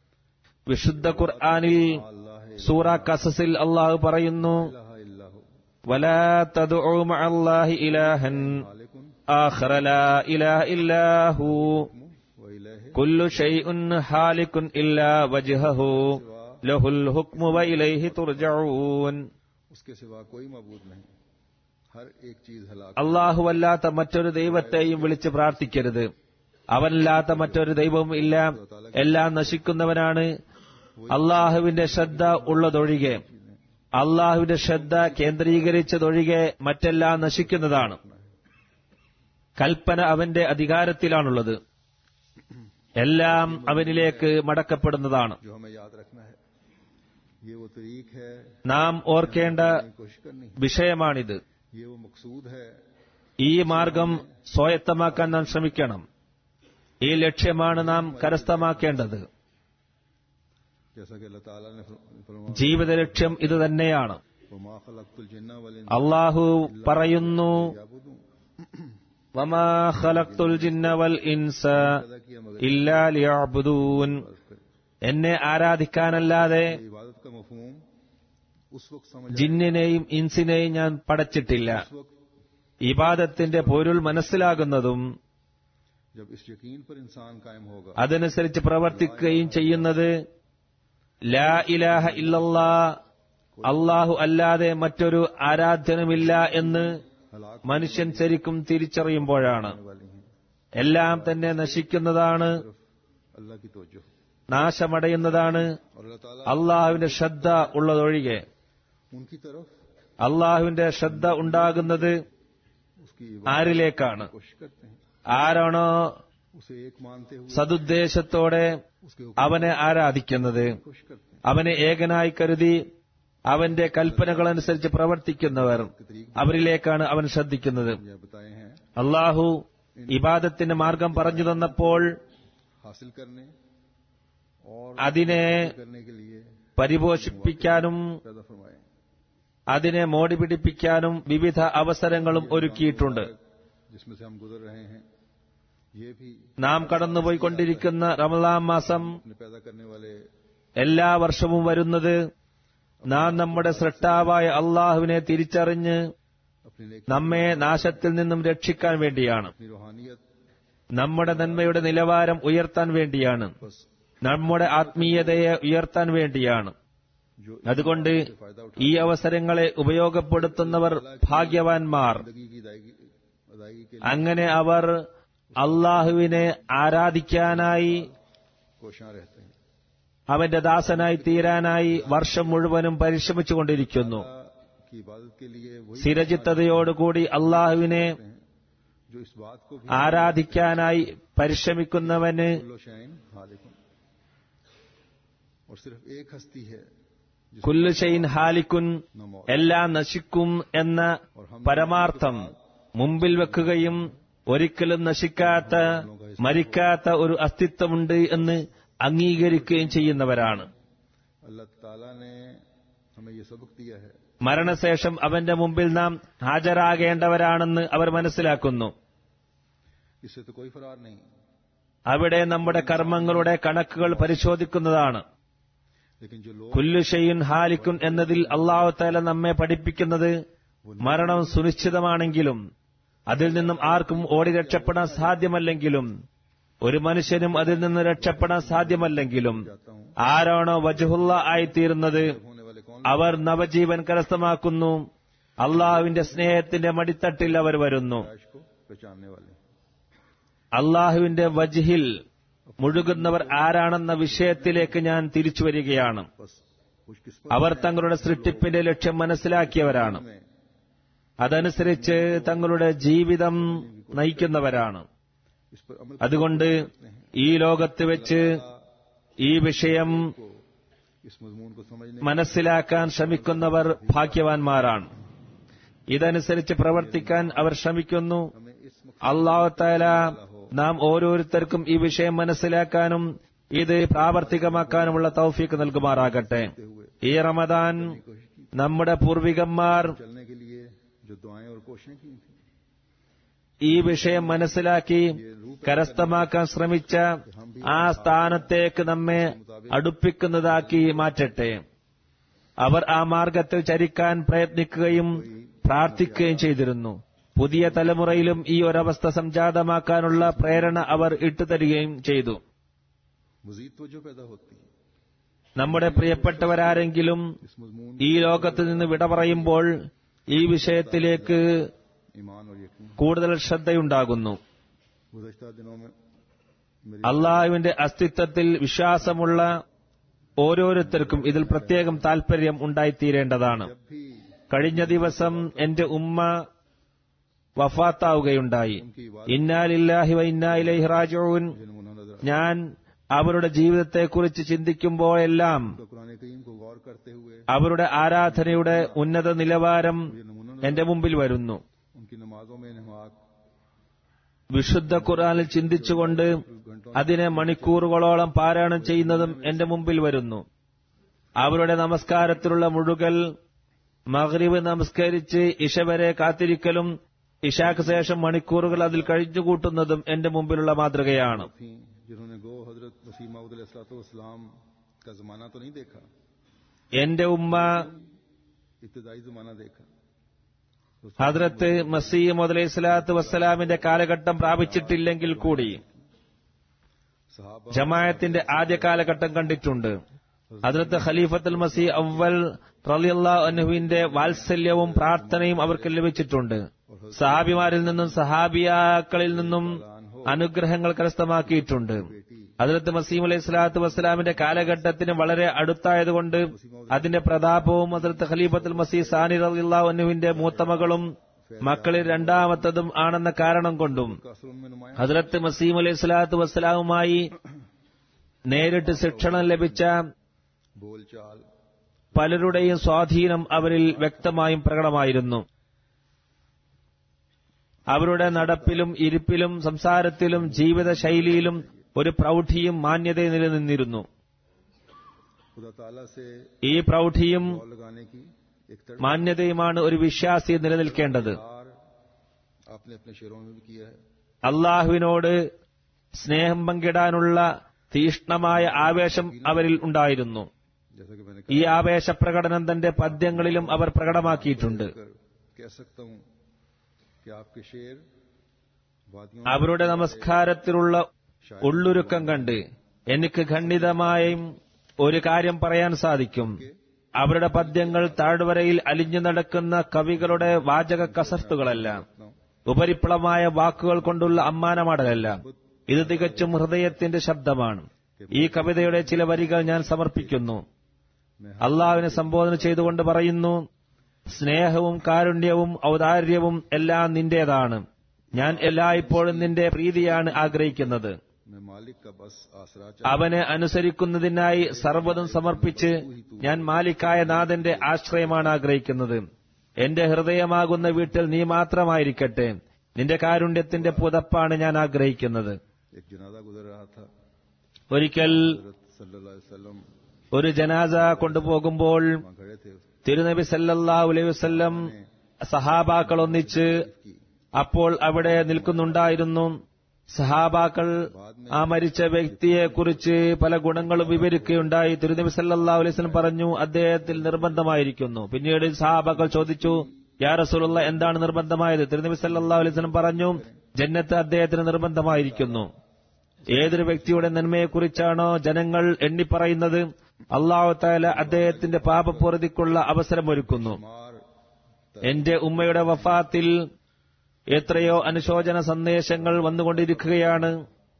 വിശുദ്ധ ഖുർആാനിൽ अल्लाह സൂറ കസസിൽ അള്ളാഹു പറയുന്നു इलाहा इल्ला हु ولا تدعوا مع الله إلها खालिकुन آخر لا إله إلا هو व इलाह كل شيء هالك إلا وجهه له الحكم وإليه ترجعون उसके सिवा कोई मबूद नहीं हर एक चीज हलाक അല്ലാഹുവല്ലാത്ത മറ്റൊരു ദൈവത്തെയും വിളിച്ച് പ്രാർത്ഥിക്കരുത് അവനല്ലാത്ത മറ്റൊരു ദൈവവും ഇല്ല എല്ലാം നശിക്കുന്നവനാണ് അള്ളാഹുവിന്റെ ശ്രദ്ധ ഉള്ളതൊഴികെ അള്ളാഹുവിന്റെ ശ്രദ്ധ കേന്ദ്രീകരിച്ചതൊഴികെ മറ്റെല്ലാം നശിക്കുന്നതാണ് കൽപ്പന അവന്റെ അധികാരത്തിലാണുള്ളത് എല്ലാം അവനിലേക്ക് മടക്കപ്പെടുന്നതാണ് जो हमें याद रखना है ये वो तरीक है നാം ഓർക്കേണ്ട की कोशिश करनी है വിഷയമാണിത് ये वो मकसूद है ഈ മാർഗം സ്വായത്തമാക്കാൻ നാം ശ്രമിക്കണം ഈ ലക്ഷ്യമാണ് നാം കരസ്ഥമാക്കേണ്ടത് जैसा कि अल्लाह ताला ने फरमाया ജീവിത ലക്ഷ്യം ഇത് തന്നെയാണ് वमा खलक़तुल जिन्ना वल इंसा അള്ളാഹു പറയുന്നു याबुदून വമാ ഖലഖ്തുൽ ജിന്ന വൽ ഇൻസ पैदा किया मगर ഇല്ലാ ലിയഅ്ബുദൂൻ എന്നെ ആരാധിക്കാനല്ലാതെ इबादत का मफहूम उस वक्त समझ ജിന്നിനെയും ഇൻസിനെയും ഞാൻ പടച്ചിട്ടില്ല उस वक्त ഇബാദത്തിന്റെ പൊരുൾ മനസ്സിലാകുന്നതും जब इस यकीन पर इंसान कायम होगा അതനുസരിച്ച് പ്രവർത്തിക്കുകയും ചെയ്യുന്നത് ലാ ഇലാഹ ഇല്ലല്ലാ അള്ളാഹു അല്ലാതെ മറ്റൊരു ആരാധ്യനുമില്ല എന്ന് हलाक മനുഷ്യൻ ശരിക്കും തിരിച്ചറിയുമ്പോഴാണ് होने वाली हैं എല്ലാം തന്നെ നശിക്കുന്നതാണ് सिर्फ अल्लाह की तवज्जो നാശമടയുന്നതാണ് और अल्लाह ताला അള്ളാഹുവിന്റെ ശ്രദ്ധ ഉള്ളതൊഴികെ उनकी तरफ അള്ളാഹുവിന്റെ ശ്രദ്ധ ഉണ്ടാകുന്നത് उसकी ആരിലേക്കാണ് कोशिश करते हैं ആരാണോ उसे एक मानते हुए സതുദ്ദേശത്തോടെ उसके ऊपर അവനെ ആരാധിക്കുന്നത് कोशिश करते हैं അവനെ ഏകനായി കരുതി അവന്റെ കൽപ്പനകളനുസരിച്ച് പ്രവർത്തിക്കുന്നവർ അവരിലേക്കാണ് അവൻ ശ്രദ്ധിക്കുന്നത് यह बताए हैं അള്ളാഹു ഇബാദത്തിന്റെ മാർഗം പറഞ്ഞു തന്നപ്പോൾ हासिल करने और അതിനെ करने के लिए പരിപോഷിപ്പിക്കാനും पैदा फरमाए അതിനെ മോടി പിടിപ്പിക്കാനും വിവിധ അവസരങ്ങളും ഒരുക്കിയിട്ടുണ്ട് जिसमें से हम गुजर रहे हैं ये भी നാം കടന്നുപോയിക്കൊണ്ടിരിക്കുന്ന റമദാൻ മാസം अपने पैदा करने वाले എല്ലാ വർഷവും വരുന്നത് നാം നമ്മുടെ സൃഷ്ടാവായ അള്ളാഹുവിനെ തിരിച്ചറിഞ്ഞ് अपनी नेकी നമ്മെ നാശത്തിൽ നിന്നും രക്ഷിക്കാൻ വേണ്ടിയാണ് अपनी रूहानियत നമ്മുടെ നന്മയുടെ നിലവാരം ഉയർത്താൻ വേണ്ടിയാണ് बस നമ്മുടെ ആത്മീയതയെ ഉയർത്താൻ വേണ്ടിയാണ് जो അതുകൊണ്ട് फायदा उठा ഈ അവസരങ്ങളെ ഉപയോഗപ്പെടുത്തുന്നവർ ഭാഗ്യവാന്മാർ जिंदगी की अदायगी अदायगी के അങ്ങനെ അവർ അള്ളാഹുവിനെ ആരാധിക്കാനായി लिए कोशियां रहते हैं അവന്റെ ദാസനായി തീരാനായി വർഷം മുഴുവനും പരിശ്രമിച്ചുകൊണ്ടിരിക്കുന്നു की इबादत के लिए वही സ്ഥിരചിത്തതയോടുകൂടി അള്ളാഹുവിനെ हैं जो इस बात को भी ആരാധിക്കാനായി പരിശ്രമിക്കുന്നവന് कुल्लो शैन हालिकुन और सिर्फ एक हस्ती है जिस കുല്ലുഷൈൻ ഹാലിക്കുൻ എല്ലാം നശിക്കും എന്ന പരമാർത്ഥം മുമ്പിൽ വെക്കുകയും ഒരിക്കലും നശിക്കാത്ത മരിക്കാത്ത ഒരു അസ്തിത്വമുണ്ട് എന്ന് അംഗീകരിക്കുകയും ചെയ്യുന്നവരാണ് अल्लाह ताला ने हमें ये सबक दिया है മരണശേഷം അവന്റെ മുമ്പിൽ നാം ഹാജരാകേണ്ടവരാണെന്ന് അവർ മനസ്സിലാക്കുന്നു इससे तो कोई फरार नहीं അവിടെ നമ്മുടെ കർമ്മങ്ങളുടെ കണക്കുകൾ പരിശോധിക്കുന്നതാണ് लेकिन जो लोग കുല്ലുഷയും ഹാലിക്കുൻ എന്നതിൽ അള്ളാഹു താല നമ്മെ പഠിപ്പിക്കുന്നത് മരണം സുനിശ്ചിതമാണെങ്കിലും അതിൽ നിന്നും ആർക്കും ഓടി രക്ഷപ്പെടാൻ സാധ്യമല്ലെങ്കിലും ഒരു മനുഷ്യനും അതിൽ നിന്ന് രക്ഷപ്പെടാൻ സാധ്യമല്ലെങ്കിലും ആരാണോ വജഹുല്ല ആയിത്തീരുന്നത് होने वाले कौन അവർ നവജീവൻ കരസ്ഥമാക്കുന്നു അള്ളാഹുവിന്റെ സ്നേഹത്തിന്റെ മടിത്തട്ടിൽ അവർ വരുന്നു आश को पहचानने वाले അള്ളാഹുവിന്റെ വജ്ഹിൽ മുഴുകുന്നവർ ആരാണെന്ന വിഷയത്തിലേക്ക് ഞാൻ തിരിച്ചു വരികയാണ് बस खुशकिस्मत അവർ തങ്ങളുടെ സൃഷ്ടിപ്പിന്റെ ലക്ഷ്യം മനസ്സിലാക്കിയവരാണ് में അതനുസരിച്ച് തങ്ങളുടെ ജീവിതം നയിക്കുന്നവരാണ് इस पर अमल അതുകൊണ്ട് ഈ ലോകത്ത് വെച്ച് ഈ വിഷയം को इस मजमून को समझने മനസ്സിലാക്കാൻ ശ്രമിക്കുന്നവർ ഭാഗ്യവാന്മാരാണ് ഇതനുസരിച്ച് പ്രവർത്തിക്കാൻ അവർ ശ്രമിക്കുന്നു हमें इस मकसद അള്ളാഹുത്താല നാം ഓരോരുത്തർക്കും ഈ വിഷയം മനസ്സിലാക്കാനും ഇത് പ്രാവർത്തികമാക്കാനുമുള്ള തൗഫീക്ക് നൽകുമാറാകട്ടെ ഈ റമദാൻ നമ്മുടെ പൂർവികന്മാർ चलने के लिए जो दुआएं और कोशिशें की थी ഈ വിഷയം മനസ്സിലാക്കി കരസ്ഥമാക്കാൻ ശ്രമിച്ച ആ സ്ഥാനത്തേക്ക് നമ്മെ അടുപ്പിക്കുന്നതാക്കി മാറ്റട്ടെ അവർ ആ മാർഗത്തിൽ ചരിക്കാൻ പ്രയത്നിക്കുകയും പ്രാർത്ഥിക്കുകയും ചെയ്തിരുന്നു പുതിയ തലമുറയിലും ഈ ഒരവസ്ഥ സംജാതമാക്കാനുള്ള പ്രേരണ അവർ ഇട്ടുതരികയും ചെയ്തു मजीद तवज्जो पैदा होती है നമ്മുടെ പ്രിയപ്പെട്ടവരാരെങ്കിലും इस मजमून ഈ ലോകത്ത് നിന്ന് വിട പറയുമ്പോൾ ഈ വിഷയത്തിലേക്ക് ईमान और यकीन കൂടുതൽ ശ്രദ്ധയുണ്ടാകുന്നു गुजश्ता दिनों में मेरी അള്ളാഹുവിന്റെ അസ്തിത്വത്തിൽ വിശ്വാസമുള്ള ഓരോരുത്തർക്കും ഇതിൽ പ്രത്യേകം താൽപര്യം ഉണ്ടായിത്തീരേണ്ടതാണ് जब भी കഴിഞ്ഞ ദിവസം എന്റെ ഉമ്മ വഫാത്താവുകയുണ്ടായി ഇന്നാലില്ലാഹി വ ഇന്നാ ഇലൈഹി റാജിഊൻ मुझे नमूना नजर ഞാൻ അവരുടെ ജീവിതത്തെക്കുറിച്ച് ചിന്തിക്കുമ്പോഴെല്ലാം आता कुरान करीम को गौर करते हुए അവരുടെ ആരാധനയുടെ ഉന്നത നിലവാരം मुझे नमूना എന്റെ മുമ്പിൽ വരുന്നു उनकी नमाजों में नमाज വിശുദ്ധ ഖുർആനിൽ ചിന്തിച്ചുകൊണ്ട് അതിനെ മണിക്കൂറുകളോളം പാരായണം ചെയ്യുന്നതും എന്റെ മുമ്പിൽ വരുന്നു അവരുടെ നമസ്കാരത്തിലുള്ള മുഴുകൽ മഗ്രിബ് നമസ്കരിച്ച് ഇഷ വരെ കാത്തിരിക്കലും ഇഷാക്ക് ശേഷം മണിക്കൂറുകൾ അതിൽ കഴിഞ്ഞുകൂട്ടുന്നതും എന്റെ മുമ്പിലുള്ള മാതൃകയാണ് थी जिन्होंने गो हजरत वसीमा वसलाम का जमाना तो नहीं देखा എന്റെ ഉമ്മ इब्तदाई जमाना देखा ഹദ്രത്ത് മസീം അലൈഹി സ്വലാത്തു വസ്സലാമിന്റെ കാലഘട്ടം പ്രാപിച്ചിട്ടില്ലെങ്കിൽ കൂടി सहाबा ജമായത്തിന്റെ ആദ്യ കാലഘട്ടം കണ്ടിട്ടുണ്ട് ഹദ്രത്ത് ഖലീഫത്തുൽ മസീ അവൽ റളിയല്ലാ അൻഹുവിന്റെ വാത്സല്യവും പ്രാർത്ഥനയും അവർക്ക് ലഭിച്ചിട്ടുണ്ട് സഹാബിമാരിൽ നിന്നും സഹാബിയാക്കളിൽ നിന്നും അനുഗ്രഹങ്ങൾ കരസ്ഥമാക്കിയിട്ടുണ്ട് ഹദ്രത്ത് മസീം അലൈഹി സ്വലാത്തു വസ്സലാമിന്റെ കാലഘട്ടത്തിന് വളരെ അടുത്തായതുകൊണ്ട് അതിന്റെ പ്രതാപവും ഹദ്രത്ത് ഖലീഫത്തുൽ മസീ സാനി റളിയല്ലാഹു അൻഹുവിന്റെ മൂത്തമകളും മക്കളിൽ രണ്ടാമത്തതും ആണെന്ന കാരണം കൊണ്ടും का असर उनमें नुमाया ഹദ്രത്ത് മസീം അലൈഹി സ്വലാത്തു വസ്സലാമുമായി നേരിട്ട് ശിക്ഷണം ലഭിച്ച बोलचाल പലരുടെയും സ്വാധീനം അവരിൽ വ്യക്തമായും പ്രകടമായിരുന്നു അവരുടെ നടപ്പിലും ഇരിപ്പിലും സംസാരത്തിലും ജീവിതശൈലിയിലും ഒരു പ്രൗഢിയും മാന്യതയും നിലനിന്നിരുന്നു खुदा ताला से ഈ പ്രൗഢിയും और लगाने की एक तरफ മാന്യതയുമാണ് ഒരു വിശ്വാസി നിലനിൽക്കേണ്ടത് आपने अपने शेरों में भी किया है അള്ളാഹുവിനോട് സ്നേഹം പങ്കിടാനുള്ള തീഷ്ണമായ ആവേശം അവരിൽ ഉണ്ടായിരുന്നു जैसा कि मैंने ഈ ആവേശപ്രകടനം തന്റെ പദ്യങ്ങളിലും അവർ പ്രകടമാക്കിയിട്ടുണ്ട് कर कह सकता हूं कि आपके शेर वादियों അവരുടെ നമസ്കാരത്തിലുള്ള ഉള്ളൊരുക്കം കണ്ട് എനിക്ക് ഖണ്ഡിതമായും ഒരു കാര്യം പറയാൻ സാധിക്കും അവരുടെ പദ്യങ്ങൾ താഴ്വരയിൽ അലിഞ്ഞു നടക്കുന്ന കവികളുടെ വാചക കസർത്തുകളല്ല ഉപരിപ്ലവമായ വാക്കുകൾ കൊണ്ടുള്ള അമ്മാനമാടലല്ല ഇത് തികച്ചും ഹൃദയത്തിന്റെ ശബ്ദമാണ് ഈ കവിതയുടെ ചില വരികൾ ഞാൻ സമർപ്പിക്കുന്നു അള്ളാഹുവിനെ സംബോധന ചെയ്തുകൊണ്ട് പറയുന്നു സ്നേഹവും കാരുണ്യവും ഔദാര്യവും എല്ലാം നിന്റേതാണ് ഞാൻ എല്ലായ്പ്പോഴും നിന്റെ പ്രീതിയാണ് ആഗ്രഹിക്കുന്നത് मैं मालिक का बस आसरा അവനെ അനുസരിക്കുന്നതിനായി സർവ്വതും സമർപ്പിച്ച് ഞാൻ മാലിക്കായ നാഥന്റെ ആശ്രയമാണ് ആഗ്രഹിക്കുന്നത് എന്റെ ഹൃദയമാകുന്ന വീട്ടിൽ നീ മാത്രമായിരിക്കട്ടെ നിന്റെ കാരുണ്യത്തിന്റെ പുതപ്പാണ് ഞാൻ ആഗ്രഹിക്കുന്നത് एक जनाजा गुजर रहा था ഒരിക്കൽ हजरत सल्लल्लाहु अलैहि वसल्लम ഒരു ജനാസ കൊണ്ടുപോകുമ്പോൾ वहां खड़े थे തിരുനബി സല്ലല്ലാഹു അലൈഹി വസല്ലം സഹാബാക്കൾ ഒന്നിച്ച് അപ്പോൾ അവിടെ നിൽക്കുന്നുണ്ടായിരുന്നു സഹാബാക്കൾ ആ മരിച്ച വ്യക്തിയെക്കുറിച്ച് പല ഗുണങ്ങളും വിവരിക്കുകയുണ്ടായി തിരുനബി സല്ലല്ലാഹു അലൈഹി വസല്ലം പറഞ്ഞു അദ്ദേഹത്തിൽ നിർബന്ധമായിരിക്കുന്നു പിന്നീട് സഹാബാക്കൾ ചോദിച്ചു യാ റസൂലുള്ള എന്താണ് നിർബന്ധമായത് തിരുനബി സല്ലല്ലാഹു അലൈഹി വസല്ലം പറഞ്ഞു ജന്നത്ത് അദ്ദേഹത്തിന് നിർബന്ധമായിരിക്കുന്നു ഏതൊരു വ്യക്തിയുടെ നന്മയെക്കുറിച്ചാണോ ജനങ്ങൾ എണ്ണിപ്പറയുന്നത് അള്ളാഹു താല അദ്ദേഹത്തിന്റെ പാപപ്പുറതിക്കുള്ള അവസരമൊരുക്കുന്നു मार എന്റെ ഉമ്മയുടെ വഫാത്തിൽ എത്രയോ അനുശോചന സന്ദേശങ്ങൾ വന്നുകൊണ്ടിരിക്കുകയാണ്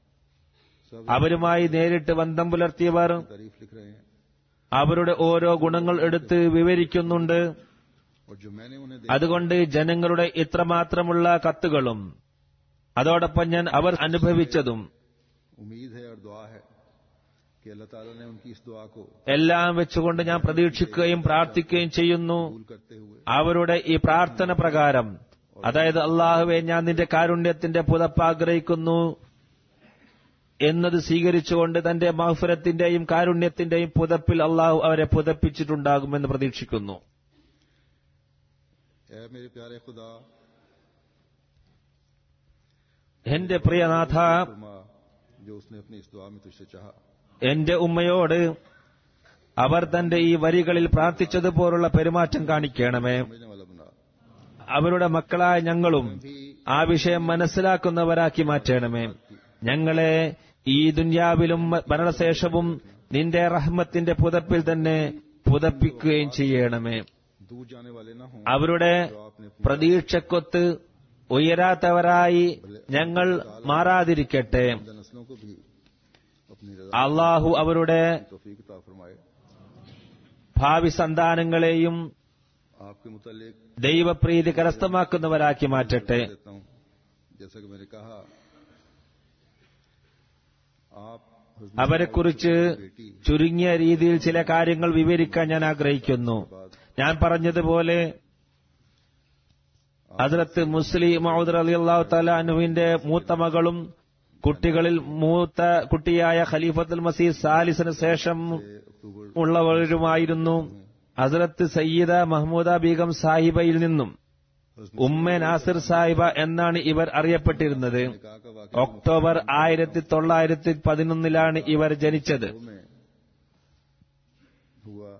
सब അവരുമായി നേരിട്ട് ബന്ധം പുലർത്തിയവർ तारीफ लिख रहे हैं അവരുടെ ഓരോ ഗുണങ്ങൾ എടുത്ത് വിവരിക്കുന്നുണ്ട് और जो मैंने उन्हें അതുകൊണ്ട് ജനങ്ങളുടെ ഇത്രമാത്രമുള്ള കത്തുകളും അതോടൊപ്പം ഞാൻ അവർ അനുഭവിച്ചതും उम्मीद है और दुआ है कि अल्लाह ताला ने उनकी इस दुआ को എല്ലാം വെച്ചുകൊണ്ട് ഞാൻ പ്രതീക്ഷിക്കുകയും പ്രാർത്ഥിക്കുകയും ചെയ്യുന്നു कबूल करते हुए അവരുടെ ഈ പ്രാർത്ഥന പ്രകാരം അതായത് അള്ളാഹുവെ ഞാൻ നിന്റെ കാരുണ്യത്തിന്റെ പുതപ്പ് ആഗ്രഹിക്കുന്നു എന്നത് സ്വീകരിച്ചുകൊണ്ട് തന്റെ മഹഫുരത്തിന്റെയും കാരുണ്യത്തിന്റെയും പുതപ്പിൽ അള്ളാഹു അവരെ പുതപ്പിച്ചിട്ടുണ്ടാകുമെന്ന് പ്രതീക്ഷിക്കുന്നു ऐ मेरे प्यारे खुदा എന്റെ പ്രിയനാഥ फरमा जो उसने अपनी इस दुआ में तुझसे चाहा എന്റെ ഉമ്മയോട് അവർ തന്റെ ഈ വരികളിൽ പ്രാർത്ഥിച്ചതുപോലുള്ള പെരുമാറ്റം കാണിക്കണമേ समझने वाला बना അവരുടെ മക്കളായ ഞങ്ങളും ആ വിഷയം മനസ്സിലാക്കുന്നവരാക്കി മാറ്റണമേ ഞങ്ങളെ ഈ ദുന്യാവിലും മരണശേഷവും നിന്റെ റഹ്മത്തിന്റെ പുതപ്പിൽ തന്നെ പുതപ്പിക്കുകയും ചെയ്യണമേ दूर जाने वाले ना हों അവരുടെ പ്രതീക്ഷക്കൊത്ത് ഉയരാത്തവരായി ഞങ്ങൾ മാറാതിരിക്കട്ടെ आइंदा नस्लों को भी अपनी रजा അള്ളാഹു അവരുടെ की तौफीक अता फरमाए ഭാവി സന്താനങ്ങളെയും आपके मुतालिक ദൈവപ്രീതി കരസ്ഥമാക്കുന്നവരാക്കി മാറ്റട്ടെ देता हूं जैसा कि मैंने कहा आप हज़रत അവരെക്കുറിച്ച് ചുരുങ്ങിയ രീതിയിൽ ചില കാര്യങ്ങൾ വിവരിക്കാൻ ഞാൻ ആഗ്രഹിക്കുന്നു ഞാൻ പറഞ്ഞതുപോലെ ഹസ്രത്ത് മുസ്ലിം മൗദർ അലി അള്ളാഹു താല അനുവിന്റെ മൂത്ത മകളും കുട്ടികളിൽ മൂത്ത കുട്ടിയായ ഖലീഫത്തുൽ മസീദ് സാലിസിന് ശേഷം अक्टूबर ഉള്ളവരുമായിരുന്നു ഹസ്രത്ത് സയ്യിദ മഹ്മൂദ ബീഗം സാഹിബയിൽ നിന്നും ഉമ്മ നാസിർ സാഹിബ എന്നാണ് ഇവർ അറിയപ്പെട്ടിരുന്നത് निकाह का वाक़ ഒക്ടോബർ ആയിരത്തി തൊള്ളായിരത്തി പതിനൊന്നിലാണ് ഇവർ ജനിച്ചത് में हुआ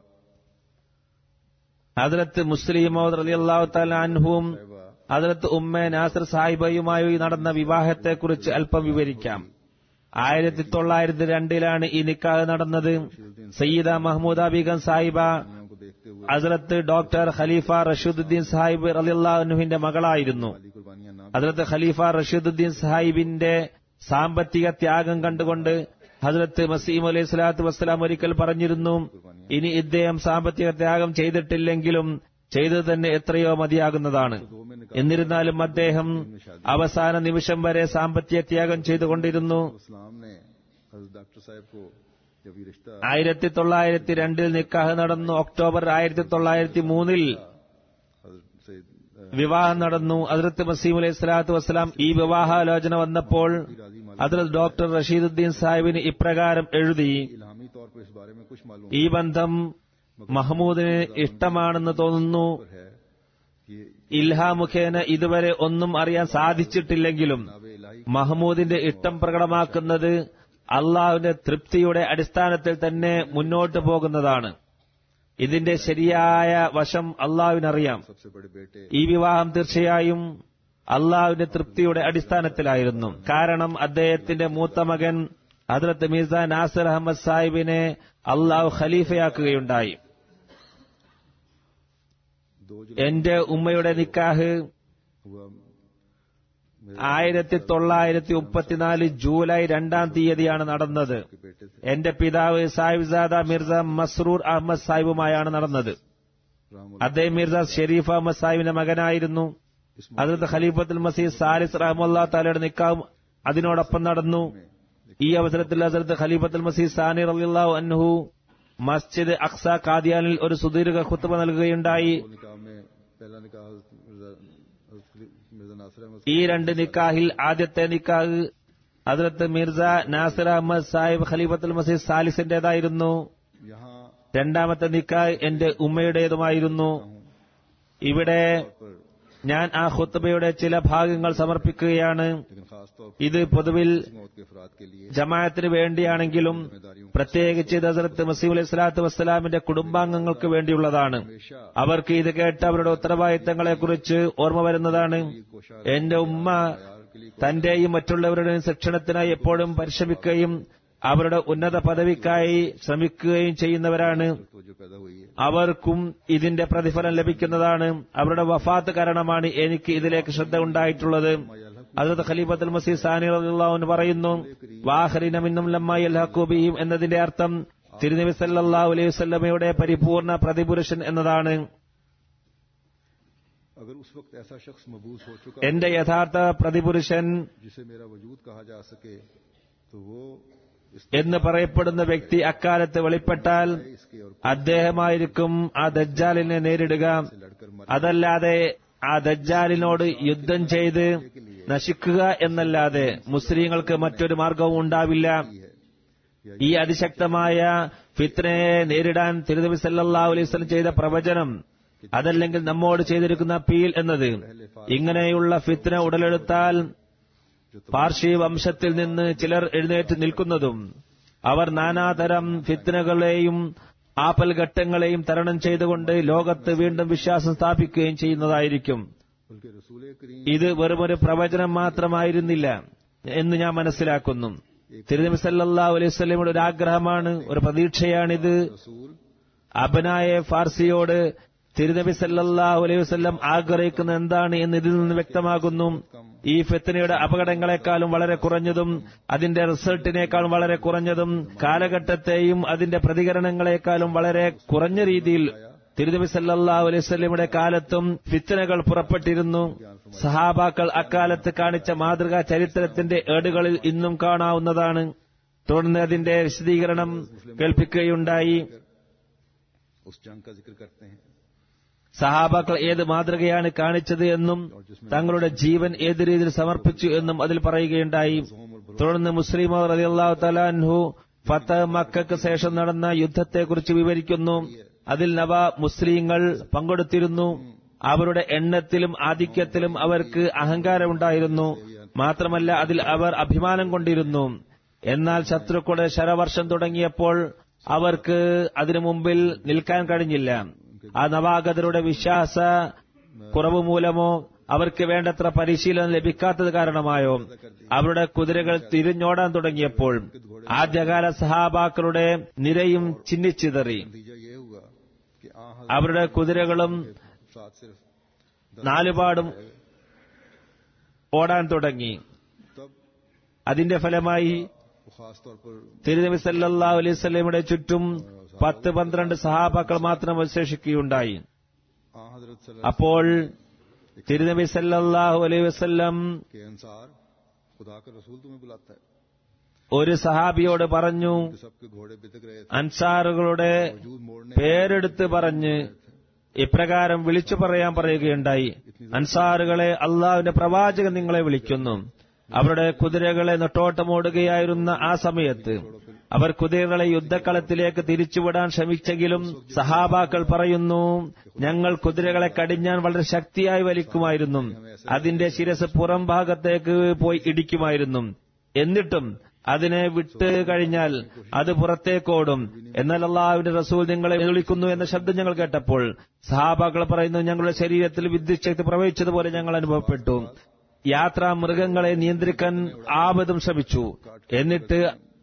ഹദ്രത്ത് മുസ്ലിം അലിയല്ലാഹു അൻഹുവും साहिबा ഹദ്രത്ത് ഉമ്മ നാസിർ സാഹിബയുമായി നടന്ന വിവാഹത്തെക്കുറിച്ച് അല്പം വിവരിക്കാം ആയിരത്തി തൊള്ളായിരത്തി രണ്ടിലാണ് ഈ നിക്കാഹ് നടന്നത് സയ്യിദ മഹ്മൂദ ബീഗം സാഹിബ दुनिया को देखते हुए ഹസ്രത്ത് ഡോക്ടർ ഖലീഫ റഷീദുദ്ദീൻ സാഹിബ് റലിയല്ലാഹുവിന്റെ മകളായിരുന്നു अली कुर्बानियां नाम ഹസ്രത്ത് ഖലീഫ റഷീദുദ്ദീൻ സാഹിബിന്റെ സാമ്പത്തിക ത്യാഗം കണ്ടുകൊണ്ട് ഹസ്രത്ത് മസീം അലൈഹി സ്വലാത്തു വസ്സലാം ഒരിക്കൽ പറഞ്ഞിരുന്നു ഇനി ഇദ്ദേഹം സാമ്പത്തിക ത്യാഗം ചെയ്തിട്ടില്ലെങ്കിലും ചെയ്തത് തന്നെ എത്രയോ മതിയാകുന്നതാണ് दो में निकाह എന്നിരുന്നാലും അദ്ദേഹം അവസാന നിമിഷം വരെ സാമ്പത്തിക ത്യാഗം ചെയ്തുകൊണ്ടിരുന്നു इस्लाम ने हजरत डॉक्टर साहब को जब ये रिश्ता ആയിരത്തി തൊള്ളായിരത്തി രണ്ടിൽ നിക്കാഹ് നടന്നു ഒക്ടോബർ ആയിരത്തി തൊള്ളായിരത്തി മൂന്നിൽ हजरत सैयद अ, വിവാഹം നടന്നു അതിർത്ത് മസീം അലൈഹി സ്വലാത്തു വസ്സലാം ഈ വിവാഹാലോചന വന്നപ്പോൾ राजी मालिक അതിർത്ത് ഡോക്ടർ റഷീദുദ്ദീൻ സാഹിബിന് ഇപ്രകാരം എഴുതി इल्हामी तौर पर इस बारे में कुछ मालूम ഈ ബന്ധം മഹ്മൂദിന് ഇഷ്ടമാണെന്ന് തോന്നുന്നു है कि ഇൽഹ മുഖേന ഇതുവരെ ഒന്നും അറിയാൻ സാധിച്ചിട്ടില്ലെങ്കിലും नाव इलाही മഹ്മൂദിന്റെ ഇഷ്ടം പ്രകടമാക്കുന്നത് അള്ളാഹുവിന്റെ തൃപ്തിയുടെ അടിസ്ഥാനത്തിൽ തന്നെ മുന്നോട്ട് പോകുന്നതാണ് ഇതിന്റെ ശരിയായ വശം അള്ളാഹുവിനറിയാം सबसे बड़े बेटे ഈ വിവാഹം തീർച്ചയായും അള്ളാഹുവിന്റെ തൃപ്തിയുടെ അടിസ്ഥാനത്തിലായിരുന്നു കാരണം അദ്ദേഹത്തിന്റെ മൂത്ത മകൻ ഹദ്രത്ത് മിർസ നാസിർ അഹമ്മദ് സാഹിബിനെ അള്ളാഹു ഖലീഫയാക്കുകയുണ്ടായി दो जो എന്റെ ഉമ്മയുടെ നിക്കാഹ് हुआ ആയിരത്തി തൊള്ളായിരത്തി മുപ്പത്തിനാല് ജൂലൈ രണ്ടാം തീയതിയാണ് നടന്നത് के बेटे थे എന്റെ പിതാവ് സാഹിബ്സാദ മിർസ മസ്രൂർ അഹമ്മദ് സാഹിബുമായാണ് നടന്നത് राम അദ്ദേഹം മിർസ ഷെരീഫ് അഹമ്മദ് സാഹിബിന്റെ മകനായിരുന്നു അതിർത്ത് ഖലീഫത്തുൽ മസീദ് സാലിസ് റഹ്മുല്ലാ താലയുടെ നിക്കാവും അതിനോടൊപ്പം നടന്നു ഈ അവസരത്തിൽ ഹസരത്ത് ഖലീഫത്തുൽ മസീദ് സാനി റളിയല്ലാഹു അൻഹു മസ്ജിദ് അക്സ കാദിയാനിൽ ഒരു സുദീർഘ ഖുത്ബ നൽകുകയുണ്ടായി दो निकाह में पहला निकाह हजरत मिर्जा हजरत खली- मिर्जा नासिर अहमद ഈ രണ്ട് നിക്കാഹിൽ ആദ്യത്തെ നിക്കാഹ് ഹസരത്ത് മിർസ നാസിർ അഹമ്മദ് സാഹിബ് ഖലീഫത്തുൽ മസീദ് സാലിസിന്റേതായിരുന്നു यहाँ രണ്ടാമത്തെ നിക്കാഹ് എന്റെ ഉമ്മയുടേതുമായിരുന്നു ഇവിടെ पर ഞാൻ ആ ഖുത്ബയുടെ ചില ഭാഗങ്ങൾ സമർപ്പിക്കുകയാണ് लेकिन खास तौर ഇത് പൊതുവിൽ पर मौत के अफराद के लिए ജമാഅത്തിന് വേണ്ടിയാണെങ്കിലും जिम्मेदारियों പ്രത്യേകിച്ച് ഇത് ഹസരത്ത് മസീം അലൈഹി സ്വലാത്തു വസ്സലാമിന്റെ കുടുംബാംഗങ്ങൾക്ക് വേണ്ടിയുള്ളതാണ് हमेशा അവർക്ക് ഇത് കേട്ട് അവരുടെ ഉത്തരവാദിത്തങ്ങളെക്കുറിച്ച് ഓർമ്മ വരുന്നതാണ് എന്റെ ഉമ്മ തന്റെയും മറ്റുള്ളവരുടെയും ശിക്ഷണത്തിനായി എപ്പോഴും പരിശ്രമിക്കുകയും അവരുടെ ഉന്നത പദവിക്കായി ശ്രമിക്കുകയും ചെയ്യുന്നവരാണ് तवज्जो पैदा हुई है അവർക്കും ഇതിന്റെ പ്രതിഫലം ലഭിക്കുന്നതാണ് അവരുടെ വഫാത്ത് കാരണമാണ് എനിക്ക് ഇതിലേക്ക് ശ്രദ്ധ ഉണ്ടായിട്ടുള്ളത് അതത് ഖലീഫത്തുൽ മസീദ് സാനി റളിയല്ലാഹു പറയുന്നു വാഹരിന മിന്നും ലമ്മായി അൽഹഖൂബിയും എന്നതിന്റെ അർത്ഥം തിരുനബി സല്ലല്ലാഹു അലൈഹി വസല്ലമയുടെ പരിപൂർണ പ്രതിപുരുഷൻ എന്നതാണ് अगर उस वक्त ऐसा शख्स मबूस हो चुका എന്റെ യഥാർത്ഥ പ്രതിപുരുഷൻ जिसे मेरा वजूद कहा जा सके तो वो इस എന്ന് പറയപ്പെടുന്ന വ്യക്തി അക്കാലത്ത് വെളിപ്പെട്ടാൽ इसके और അദ്ദേഹമായിരിക്കും ആ ദജ്ജാലിനെ നേരിടുക लड़कर मर അതല്ലാതെ ആ ദജ്ജാലിനോട് യുദ്ധം ചെയ്ത് നശിക്കുക എന്നല്ലാതെ മുസ്ലിങ്ങൾക്ക് മറ്റൊരു മാർഗവും ഉണ്ടാവില്ല ഈ അതിശക്തമായ ഫിത്നയെ നേരിടാൻ തിരുനബി സല്ലല്ലാഹു അലൈഹി വസല്ലം ചെയ്ത പ്രവചനം അതല്ലെങ്കിൽ നമ്മോട് ചെയ്തിരിക്കുന്ന അപ്പീൽ എന്നത് ഇങ്ങനെയുള്ള ഫിത്ന ഉടലെടുത്താൽ പാർഷി വംശത്തിൽ നിന്ന് ചിലർ എഴുന്നേറ്റ് നിൽക്കുന്നതും അവർ നാനാതരം ഫിത്നകളെയും ആപൽഘട്ടങ്ങളെയും തരണം ചെയ്തുകൊണ്ട് ലോകത്ത് വീണ്ടും വിശ്വാസം സ്ഥാപിക്കുകയും ചെയ്യുന്നതായിരിക്കും बल्कि रसूल करीम ഇത് വെറുമൊരു പ്രവചനം മാത്രമായിരുന്നില്ല എന്ന് ഞാൻ മനസ്സിലാക്കുന്നു തിരുനബി സല്ലല്ലാഹു അലൈഹി വസല്ലമയുടെ ഒരു ആഗ്രഹമാണ് ഒരു പ്രതീക്ഷയാണിത് रसूल അബനായ ഫാർസിയോട് തിരുനബി സല്ലല്ലാഹു അലൈഹി വസല്ലം ആഗ്രഹിക്കുന്ന എന്താണ് എന്ന് ഇതിൽ നിന്ന് വ്യക്തമാകുന്നു ഈ ഫെത്തനയുടെ അപകടങ്ങളെക്കാളും വളരെ കുറഞ്ഞതും അതിന്റെ റിസൾട്ടിനേക്കാളും വളരെ കുറഞ്ഞതും കാലഘട്ടത്തെയും അതിന്റെ പ്രതികരണങ്ങളെക്കാളും വളരെ കുറഞ്ഞ രീതിയിൽ തിരുനബി സല്ലല്ലാഹു അലൈഹി വസല്ലമയുടെ കാലത്തും ഫിത്തനകൾ പുറപ്പെട്ടിരുന്നു സഹാബാക്കൾ അക്കാലത്ത് കാണിച്ച മാതൃകാ ചരിത്രത്തിന്റെ ഏടുകളിൽ ഇന്നും കാണാവുന്നതാണ് തുടർന്ന് അതിന്റെ വിശദീകരണം കേൾപ്പിക്കുകയുണ്ടായി उस जंग का जिक्र करते हैं സഹാബാക്കൾ ഏത് മാതൃകയാണ് കാണിച്ചത് എന്നും തങ്ങളുടെ ജീവൻ ഏത് രീതിയിൽ സമർപ്പിച്ചു എന്നും അതിൽ പറയുകയുണ്ടായി തുടർന്ന് മുസ്ലിം റളിയല്ലാഹു തലാൻഹു ഫത്ത മക്കൾക്ക് ശേഷം നടന്ന യുദ്ധത്തെക്കുറിച്ച് വിവരിക്കുന്നു അതിൽ നവ മുസ്ലിങ്ങൾ പങ്കെടുത്തിരുന്നു അവരുടെ എണ്ണത്തിലും ആധിക്യത്തിലും അവർക്ക് അഹങ്കാരമുണ്ടായിരുന്നു മാത്രമല്ല അതിൽ അവർ അഭിമാനം കൊണ്ടിരുന്നു എന്നാൽ ശത്രുക്കളുടെ ശരവർഷം തുടങ്ങിയപ്പോൾ അവർക്ക് അതിനു മുമ്പിൽ നിൽക്കാൻ കഴിഞ്ഞില്ല ആ നവാഗതരുടെ വിശ്വാസ കുറവ് മൂലമോ അവർക്ക് വേണ്ടത്ര പരിശീലനം ലഭിക്കാത്തത് കാരണമായോ അവരുടെ കുതിരകൾ തിരിഞ്ഞോടാൻ തുടങ്ങിയപ്പോൾ ആദ്യകാല സഹാബാക്കളുടെ നിരയും ചിന്നിച്ചിതറി नतीजा ये हुआ कि आ हज़रत അവരുടെ കുതിരകളും साथ सिर्फ നാലുപാടും ഓടാൻ തുടങ്ങി तब അതിന്റെ ഫലമായി वो खास तौर पर തിരുനബി സല്ലല്ലാഹു അലൈഹി വസല്ലമയുടെ ചുറ്റും പത്ത് പന്ത്രണ്ട് സഹാബാക്കൾ മാത്രം അവശേഷിക്കുകയുണ്ടായി आ हजरत सल्लल्लाहु അപ്പോൾ തിരുനബി സല്ലല്ലാഹു അലൈഹി വസല്ലം के अंसार खुदा का रसूल तुम्हें बुलाता है ഒരു സഹാബിയോട് പറഞ്ഞു कि सबके घोड़े बितक रहे थे അൻസാറുകളുടെ वजूद मोड़ने പേരെടുത്ത് പറഞ്ഞ് ഇപ്രകാരം വിളിച്ചു പറയാൻ പറയുകയുണ്ടായി അൻസാറുകളെ അള്ളാഹുവിന്റെ പ്രവാചകൻ നിങ്ങളെ വിളിക്കുന്നു അവരുടെ കുതിരകളെ നെട്ടോട്ടമോടുകയായിരുന്ന ആ സമയത്ത് അവർ കുതിരകളെ യുദ്ധക്കളത്തിലേക്ക് തിരിച്ചുവിടാൻ ശ്രമിച്ചെങ്കിലും സഹാബാക്കൾ പറയുന്നു ഞങ്ങൾ കുതിരകളെ കടിഞ്ഞാൻ വളരെ ശക്തിയായി വലിക്കുമായിരുന്നു അതിന്റെ ശിരസ് പുറം ഭാഗത്തേക്ക് പോയി ഇടിക്കുമായിരുന്നു എന്നിട്ടും അതിനെ വിട്ട് കഴിഞ്ഞാൽ അത് പുറത്തേക്കോടും എന്നാൽ അള്ളാഹുവിന്റെ റസൂൽ നിങ്ങളെ വിളിക്കുന്നു എന്ന ശബ്ദം ഞങ്ങൾ കേട്ടപ്പോൾ സഹാബാക്കൾ പറയുന്നു ഞങ്ങളുടെ ശരീരത്തിൽ വിദ്യുത് ശക്തി പ്രവഹിച്ചതുപോലെ ഞങ്ങൾ അനുഭവപ്പെട്ടു യാത്രാ മൃഗങ്ങളെ നിയന്ത്രിക്കാൻ ആപതും ശ്രമിച്ചു എന്നിട്ട്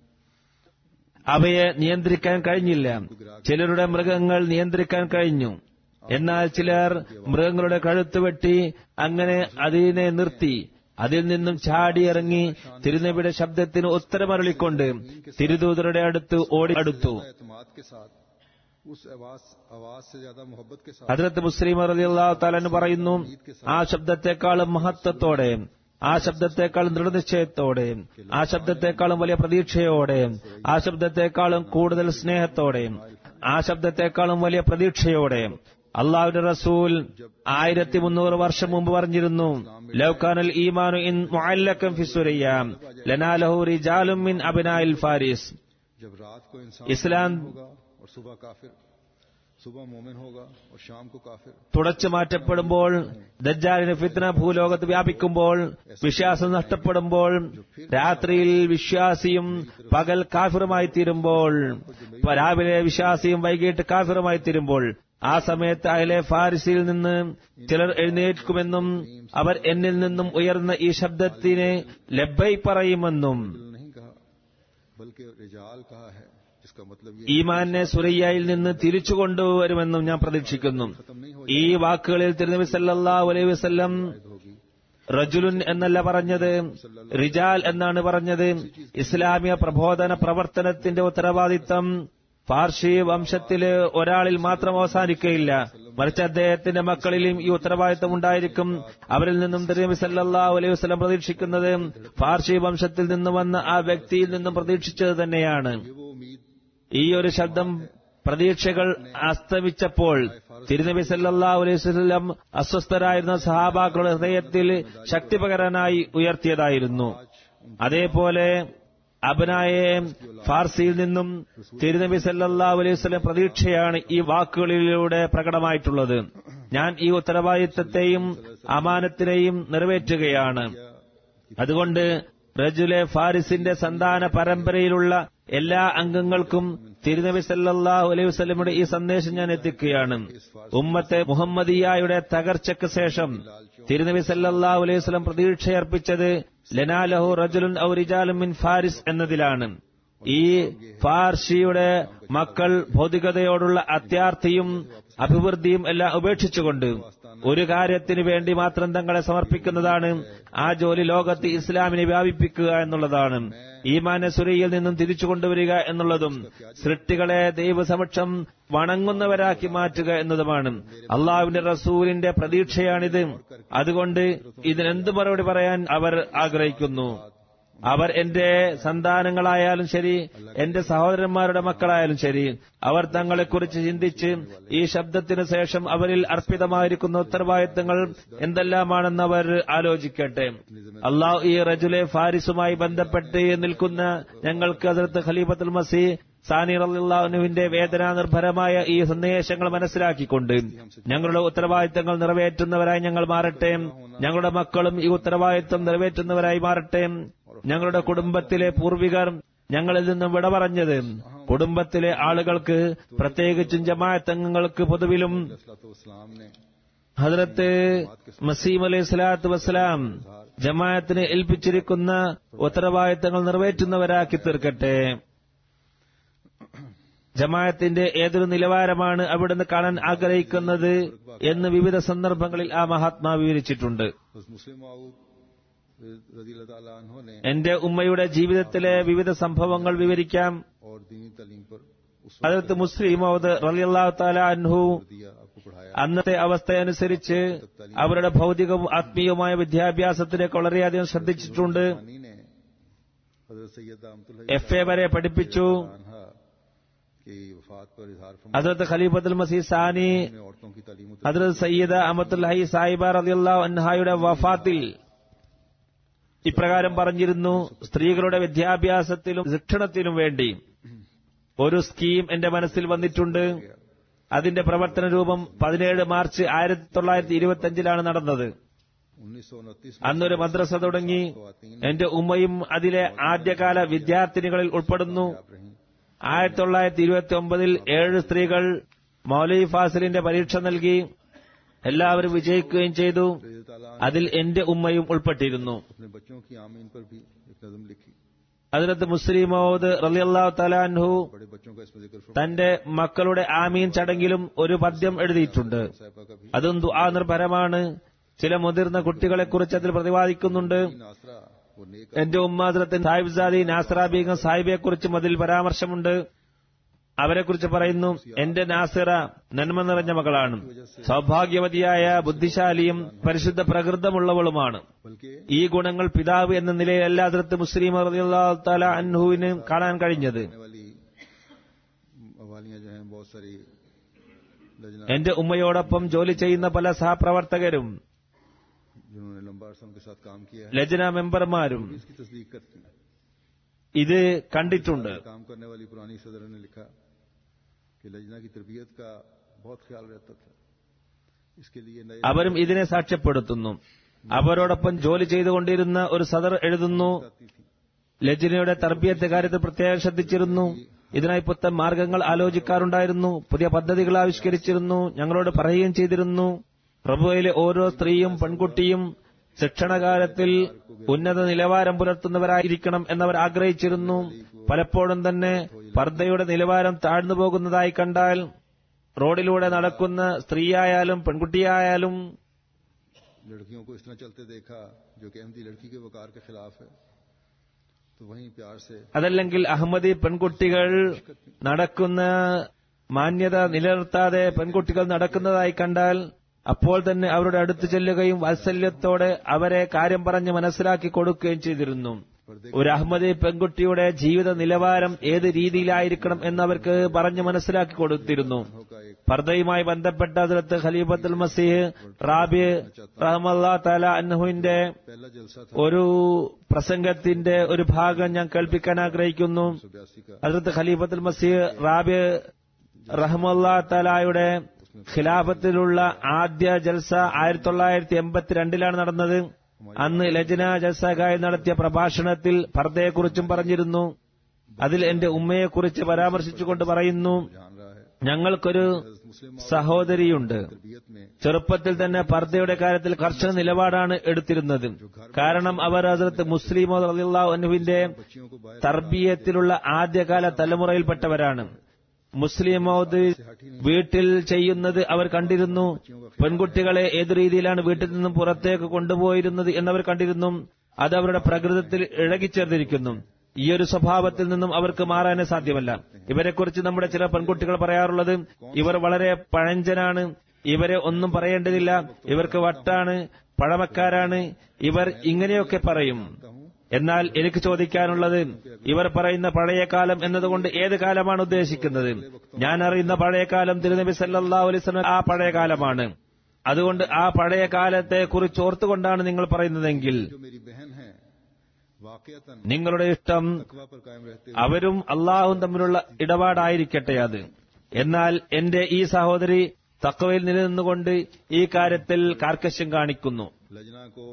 അവയെ നിയന്ത്രിക്കാൻ കഴിഞ്ഞില്ല ചിലരുടെ മൃഗങ്ങൾ നിയന്ത്രിക്കാൻ കഴിഞ്ഞു എന്നാൽ ചിലർ മൃഗങ്ങളുടെ കഴുത്ത് വെട്ടി അങ്ങനെ അതിനെ നിർത്തി അതിൽ നിന്നും ചാടിയിറങ്ങി തിരുനബിയുടെ ശബ്ദത്തിന് ഉത്തരമരളിക്കൊണ്ട് തിരുദൂതരുടെ അടുത്ത് ഓടി അടുത്തു एतमाद के साथ उस आवाज आवाज से ज्यादा मोहब्बत के साथ ഹദ്രത്ത് മുസ്ലിം റളിയല്ലാഹു തആല പറയുന്നു ആ ശബ്ദത്തെക്കാളും മഹത്വത്തോടെ ആ ശബ്ദത്തെക്കാളും ദൃഢനിശ്ചയത്തോടെ ആ ശബ്ദത്തെക്കാളും വലിയ പ്രതീക്ഷയോടെ ആ ശബ്ദത്തെക്കാളും കൂടുതൽ സ്നേഹത്തോടെ ആ ശബ്ദത്തെക്കാളും വലിയ പ്രതീക്ഷയോടെ അള്ളാഹുവിന്റെ റസൂൽ ആയിരത്തി മുന്നൂറ് വർഷം മുമ്പ് പറഞ്ഞിരുന്നു ലൗകാനൽ ഈമാനു ഇൻ മുഅല്ലകം ഫി സുരയ്യ ലനാലഹു റിജാലും മിൻ അബ്നാഇൽ ഫാരിസ് जब रात को इंसान ഇസ്ലാം होगा और सुबह काफिर सुबह मोमिन होगा और शाम को काफिर തുടച്ചു മാറ്റപ്പെടുമ്പോൾ ദജ്ജാലിന് ഫിത്ന ഭൂലോകത്ത് വ്യാപിക്കുമ്പോൾ വിശ്വാസം നഷ്ടപ്പെടുമ്പോൾ രാത്രിയിൽ വിശ്വാസിയും പകൽ കാഫിറുമായി തീരുമ്പോൾ രാവിലെ വിശ്വാസിയും വൈകിട്ട് കാഫിറുമായി തീരുമ്പോൾ ആ സമയത്ത് അയലെ ഫാരിസിയിൽ നിന്ന് ചിലർ എഴുന്നേൽക്കുമെന്നും അവർ എന്നിൽ നിന്നും ഉയർന്ന ഈ ശബ്ദത്തിന് ലബ്ബൈ പറയുമെന്നും नहीं कहा बल्कि रिजाल कहा है जिसका मतलब ये ഈമാനെ സുരയ്യയിൽ നിന്ന് തിരിച്ചു കൊണ്ടുവരുമെന്നും ഞാൻ പ്രതീക്ഷിക്കുന്നു खत्म नहीं हो ഈ വാക്കുകളിൽ തിരുനബി സല്ലല്ലാഹു അലൈഹി വസല്ലം होगी റജുലുൻ എന്നല്ല പറഞ്ഞത് റിജാൽ എന്നാണ് പറഞ്ഞത് ഇസ്ലാമിക പ്രബോധന പ്രവർത്തനത്തിന്റെ ഉത്തരവാദിത്തം ഫാർഷി വംശത്തില് ഒരാളിൽ മാത്രം അവസാനിക്കുകയില്ല മറിച്ച് അദ്ദേഹത്തിന്റെ മക്കളിലും ഈ ഉത്തരവാദിത്തം ഉണ്ടായിരിക്കും അവരിൽ നിന്നും തിരുനബി സല്ലല്ലാഹു അലൈഹി വസല്ലം പ്രതീക്ഷിക്കുന്നത് ഫാർഷി വംശത്തിൽ നിന്ന് വന്ന ആ വ്യക്തിയിൽ നിന്നും പ്രതീക്ഷിച്ചത് തന്നെയാണ് ये वो उम्मीद ഈ ഒരു ശബ്ദം പ്രതീക്ഷകൾ അസ്തമിച്ചപ്പോൾ തിരുനബി സല്ലല്ലാഹു അലൈഹി വസല്ലം അസ്വസ്ഥരായിരുന്ന സഹാബാക്കളുടെ ഹൃദയത്തിൽ ശക്തി പകരാനായി ഉയർത്തിയതായിരുന്നു അതേപോലെ അബനായെ ഫാർസിയിൽ നിന്നും തിരുനബി സല്ലല്ലാഹു അലൈഹി വസല്ലം പ്രതീക്ഷയാണ് ഈ വാക്കുകളിലൂടെ പ്രകടമായിട്ടുള്ളത് ഞാൻ ഈ ഉത്തരവാദിത്തത്തെയും അമാനത്തിനെയും നിറവേറ്റുകയാണ് അതുകൊണ്ട് റജുലെ ഫാരിസിന്റെ സന്താന പരമ്പരയിലുള്ള എല്ലാ അംഗങ്ങൾക്കും തിരുനബി സല്ലല്ലാഹു അലൈഹി വസല്ലമയുടെ ഈ സന്ദേശം ഞാൻ എത്തിക്കുകയാണ് ഉമ്മത്തെ മുഹമ്മദിയായുടെ തകർച്ചയ്ക്ക് ശേഷം തിരുനബി സല്ലല്ലാഹു അലൈഹി വസല്ലം പ്രതീക്ഷയർപ്പിച്ചത് ലനാലഹു റജുലുൻ ഔ റിജാലുൻ മിൻ ഫാരിസ് എന്നതിലാണ് ഈ ഫാർഷിയുടെ മക്കൾ ഭൗതികതയോടുള്ള അത്യാർത്ഥിയും അഭിവൃദ്ധിയും എല്ലാം ഉപേക്ഷിച്ചുകൊണ്ട് ഒരു കാര്യത്തിന് വേണ്ടി മാത്രം തങ്ങളെ സമർപ്പിക്കുന്നതാണ് ആ ജോലി ലോകത്ത് ഇസ്ലാമിനെ വ്യാപിപ്പിക്കുക എന്നുള്ളതാണ് ഈമാനെ സുരയിൽ നിന്നും തിരിച്ചു കൊണ്ടുവരിക എന്നുള്ളതും സൃഷ്ടികളെ ദൈവസമക്ഷം വണങ്ങുന്നവരാക്കി മാറ്റുക എന്നതുമാണ് അള്ളാഹുവിന്റെ റസൂലിന്റെ പ്രതീക്ഷയാണിത് അതുകൊണ്ട് ഇതിനെന്ത് മറുപടി പറയാൻ അവർ ആഗ്രഹിക്കുന്നു അവർ എന്റെ സന്താനങ്ങളായാലും ശരി എന്റെ സഹോദരന്മാരുടെ മക്കളായാലും ശരി അവർ തങ്ങളെക്കുറിച്ച് ചിന്തിച്ച് ഈ ശബ്ദത്തിന് ശേഷം അവരിൽ അർപ്പിതമായിരിക്കുന്ന ഉത്തരവാദിത്തങ്ങൾ എന്തെല്ലാമാണെന്ന് അവർ ആലോചിക്കട്ടെ അള്ളാഹു ഈ റജുലെ ഫാരിസുമായി ബന്ധപ്പെട്ട് നിൽക്കുന്ന ഞങ്ങൾക്ക് അതിർത്ത് ഖലീഫത്തുൽ മസി സാനി റല്ലാഹുവിന്റെ വേദനാനിർഭരമായ ഈ സന്ദേശങ്ങൾ മനസ്സിലാക്കിക്കൊണ്ട് ഞങ്ങളുടെ ഉത്തരവാദിത്തങ്ങൾ നിറവേറ്റുന്നവരായി ഞങ്ങൾ മാറട്ടെ ഞങ്ങളുടെ മക്കളും ഈ ഉത്തരവാദിത്തം നിറവേറ്റുന്നവരായി മാറട്ടെ ഞങ്ങളുടെ കുടുംബത്തിലെ പൂർവികർ ഞങ്ങളിൽ നിന്നും വിട പറഞ്ഞത് കുടുംബത്തിലെ ആളുകൾക്ക് പ്രത്യേകിച്ചും ജമാഅത്തംഗങ്ങൾക്ക് പൊതുവിലും इस्लाम ने ഹദ്രത്ത് മസീം അലൈഹി സ്വലാത്തു വസ്സലാം ജമാഅത്തിന് ഏൽപ്പിച്ചിരിക്കുന്ന ഉത്തരവാദിത്തങ്ങൾ നിറവേറ്റുന്നവരാക്കി തീർക്കട്ടെ ജമാഅത്തിന്റെ ഏതൊരു നിലവാരമാണ് അവിടുന്ന് കാണാൻ ആഗ്രഹിക്കുന്നത് എന്ന് വിവിധ സന്ദർഭങ്ങളിൽ ആ മഹാത്മാ വിവരിച്ചിട്ടുണ്ട് उस मुस्लिम माऊद रजी अल्लाह ताला अन्हों ने എന്റെ ഉമ്മയുടെ ജീവിതത്തിലെ വിവിധ സംഭവങ്ങൾ വിവരിക്കാം और दीनी तालीम पर उस അതിർത്ത് മുസ്ലിം റളിയല്ലാഹു താല അൻഹു दिया आपको पढ़ाया അന്നത്തെ അവസ്ഥയനുസരിച്ച് അവരുടെ ഭൗതികവും ആത്മീയവുമായ വിദ്യാഭ്യാസത്തിലേക്ക് വളരെയധികം ശ്രദ്ധിച്ചിട്ടുണ്ട് पानी ने हजरत सैयद अहमदुल्लाह എഫ് എ വരെ പഠിപ്പിച്ചു अनहा की वफात पर इजहार ഹദ്രത്ത് ഖലീഫത്തുൽ മസീ സാനി में औरतों की तालीम और ഹദ്രത്ത് സയ്യിദ് അഹമ്മത്തുല്ലാഹി സാഹിബ റളിയല്ലാഹു അൻഹായുടെ വഫാത്തിൽ ഇപ്രകാരം പറഞ്ഞിരുന്നു സ്ത്രീകളുടെ വിദ്യാഭ്യാസത്തിലും ശിക്ഷണത്തിനും വേണ്ടി ഒരു സ്കീം എന്റെ മനസ്സിൽ വന്നിട്ടുണ്ട് അതിന്റെ പ്രവർത്തന രൂപം പതിനേഴ് മാർച്ച് ആയിരത്തി തൊള്ളായിരത്തി ഇരുപത്തിയഞ്ചിലാണ് നടന്നത് उन्नीस सौ उनतीस അന്നൊരു മദ്രസ തുടങ്ങി എന്റെ ഉമ്മയും അതിലെ ആദ്യകാല വിദ്യാർത്ഥിനികളിൽ ഉൾപ്പെടുന്നു रही ആയിരത്തി തൊള്ളായിരത്തി ഇരുപത്തി ഒമ്പതിൽ ഏഴ് സ്ത്രീകൾ മൗലവി ഫാസിലിന്റെ പരീക്ഷ നൽകി എല്ലാവരും വിജയിക്കുകയും ചെയ്തു रजी ताला അതിൽ എന്റെ ഉമ്മയും ഉൾപ്പെട്ടിരുന്നു अपने बच्चों की आमीन पर भी एक नज्म लिखी അതിനകത്ത് മുസ്ലിം മൗദ് റലിയല്ലാഹു തലാൻഹു बड़े बच्चों का इसमें जिक्र തന്റെ മക്കളുടെ ആമീൻ ചടങ്ങിലും ഒരു പദ്യം എഴുതിയിട്ടുണ്ട് साहिबा का भी അതും ദുആ നിർഭരമാണ് ചില മുതിർന്ന കുട്ടികളെക്കുറിച്ച് അതിൽ പ്രതിപാദിക്കുന്നുണ്ട് नासरा वो नेक എന്റെ ഉമ്മാദ്രത്തിൻ സാഹിബ്സാദി നാസറ ബീഗം സാഹിബിയെക്കുറിച്ചും അതിൽ പരാമർശമുണ്ട് അവരെക്കുറിച്ച് പറയുന്നു എന്റെ നാസിറ നന്മ നിറഞ്ഞ മകളാണ് സൗഭാഗ്യവതിയായ ബുദ്ധിശാലിയും പരിശുദ്ധ പ്രകൃതമുള്ളവളുമാണ് बल्कि ഈ ഗുണങ്ങൾ പിതാവ് എന്ന നിലയിലല്ല അതിർത്ത് മുസ്ലിം റളിയല്ലാഹു തആല അൻഹുവിന് കാണാൻ കഴിഞ്ഞത് आने वाली वालियां जो हैं बहुत सारी लजना എന്റെ ഉമ്മയോടൊപ്പം ജോലി ചെയ്യുന്ന പല സഹപ്രവർത്തകരും जिन्होंने लंबा अरसा उनके साथ काम किया है ലജന മെമ്പർമാരും इसकी तस्दीक करती हैं ഇത് കണ്ടിട്ടുണ്ട് काम करने वाली पुरानी सदर ने लिखा कि लजना की तरबियत का बहुत ख्याल रहता था इसके लिए नए അവരും ഇതിനെ സാക്ഷ്യപ്പെടുത്തുന്നു അവരോടൊപ്പം ജോലി ചെയ്തുകൊണ്ടിരുന്ന ഒരു സദർ എഴുതുന്നു आती थी ലജ്നയുടെ തർബിയത്ത് കാര്യത്തിൽ പ്രത്യേകം ശ്രദ്ധിച്ചിരുന്നു ഇതിനായി പുത്തൻ മാർഗങ്ങൾ ആലോചിക്കാറുണ്ടായിരുന്നു പുതിയ പദ്ധതികൾ ആവിഷ്കരിച്ചിരുന്നു ഞങ്ങളോട് പറയുകയും ചെയ്തിരുന്നു പ്രഭുവിലെ ഓരോ സ്ത്രീയും പെൺകുട്ടിയും ശിക്ഷണകാലത്തിൽ ഉന്നത നിലവാരം പുലർത്തുന്നവരായിരിക്കണം എന്നവർ ആഗ്രഹിച്ചിരുന്നു പലപ്പോഴും തന്നെ പർദ്ദയുടെ നിലവാരം താഴ്ന്നു പോകുന്നതായി കണ്ടാൽ റോഡിലൂടെ നടക്കുന്ന സ്ത്രീയായാലും പെൺകുട്ടിയായാലും लड़कियों को इस तरह चलते देखा जो कि अहमदी लड़की के वकार के खिलाफ है तो वहीं प्यार से അതല്ലെങ്കിൽ അഹമ്മദി പെൺകുട്ടികൾ നടക്കുന്ന മാന്യത നിലനിർത്താതെ പെൺകുട്ടികൾ നടക്കുന്നതായി കണ്ടാൽ അപ്പോൾ തന്നെ അവരുടെ അടുത്ത് ചെല്ലുകയും വാത്സല്യത്തോടെ അവരെ കാര്യം പറഞ്ഞ് മനസ്സിലാക്കി കൊടുക്കുകയും ചെയ്തിരുന്നു ഒരു അഹമ്മദി പെൺകുട്ടിയുടെ ജീവിത നിലവാരം ഏത് രീതിയിലായിരിക്കണം എന്നവർക്ക് പറഞ്ഞ് മനസ്സിലാക്കി കൊടുത്തിരുന്നു का एक പർദ്ദയുമായി ബന്ധപ്പെട്ട അതിലത്ത് ഖലീഫത്തുൽ മസീഹ് റാബി റഹ്മല്ലാ തല അൻഹുവിന്റെ पहला जलसा था ഒരു പ്രസംഗത്തിന്റെ ഒരു ഭാഗം ഞാൻ കേൾപ്പിക്കാൻ ആഗ്രഹിക്കുന്നു सौ बयासी का അതിർത്ത് ഖലീഫത്തുൽ മസീഹ് റാബി റഹ്മുല്ലാ തലായുടെ ഖിലാഫത്തിലുള്ള ആദ്യ ജൽസ ആയിരത്തി തൊള്ളായിരത്തി എൺപത്തിരണ്ടിലാണ് നടന്നത് അന്ന് ലജ്ന ജൽസകായി നടത്തിയ പ്രഭാഷണത്തിൽ പർദ്ദയെക്കുറിച്ചും പറഞ്ഞിരുന്നു അതിൽ എന്റെ ഉമ്മയെക്കുറിച്ച് പരാമർശിച്ചുകൊണ്ട് പറയുന്നു जान रहा है ഞങ്ങൾക്കൊരു हजरत मुस्लिम സഹോദരിയുണ്ട് तरबियत में ചെറുപ്പത്തിൽ തന്നെ പർദ്ദയുടെ കാര്യത്തിൽ കർശന നിലപാടാണ് എടുത്തിരുന്നത് കാരണം അവർ ഹസരത്ത് മുസ്ലിമോ റളിയല്ലാഹു അൻഹുവിന്റെ बच्चियों को बाहर തർബീയത്തിലുള്ള ആദ്യകാല തലമുറയിൽപ്പെട്ടവരാണ് മുസ്ലിമോദ് വീട്ടിൽ ചെയ്യുന്നത് അവർ കണ്ടിരുന്നു പെൺകുട്ടികളെ ഏതു രീതിയിലാണ് വീട്ടിൽ നിന്നും പുറത്തേക്ക് കൊണ്ടുപോയിരുന്നത് എന്നവർ കണ്ടിരുന്നു അത് അവരുടെ പ്രകൃതത്തിൽ ഇഴകിച്ചേർന്നിരിക്കുന്നു ഈ ഒരു സ്വഭാവത്തിൽ നിന്നും അവർക്ക് മാറാനേ സാധ്യമല്ല ഇവരെക്കുറിച്ച് നമ്മുടെ ചില പെൺകുട്ടികൾ പറയാറുള്ളത് ഇവർ വളരെ പഴഞ്ചനാണ് ഇവരെ ഒന്നും പറയേണ്ടതില്ല ഇവർക്ക് വട്ടാണ് പഴമക്കാരാണ് ഇവർ ഇങ്ങനെയൊക്കെ പറയും എന്നാൽ എനിക്ക് ചോദിക്കാനുള്ളത് ഇവർ പറയുന്ന പഴയ കാലം എന്നതുകൊണ്ട് ഏത് കാലമാണ് ഉദ്ദേശിക്കുന്നത് ഞാൻ അറിയുന്ന പഴയ കാലം തിരുനബി സല്ലല്ലാഹു അലൈഹി വസല്ലം ആ പഴയ കാലമാണ് അതുകൊണ്ട് ആ പഴയ കാലത്തെ കുറിച്ച് ഓർത്തുകൊണ്ടാണ് നിങ്ങൾ പറയുന്നതെങ്കിൽ जो मेरी बहन है वाकयतन നിങ്ങളുടെ ഇഷ്ടം तकवा पर कायम रहते അവരും അള്ളാഹും തമ്മിലുള്ള ഇടപാടായിരിക്കട്ടെ അത് എന്നാൽ എന്റെ ഈ സഹോദരി തക്കവയിൽ നിലനിന്നുകൊണ്ട് ഈ കാര്യത്തിൽ കാർക്കശ്യം കാണിക്കുന്നു हुए लजना को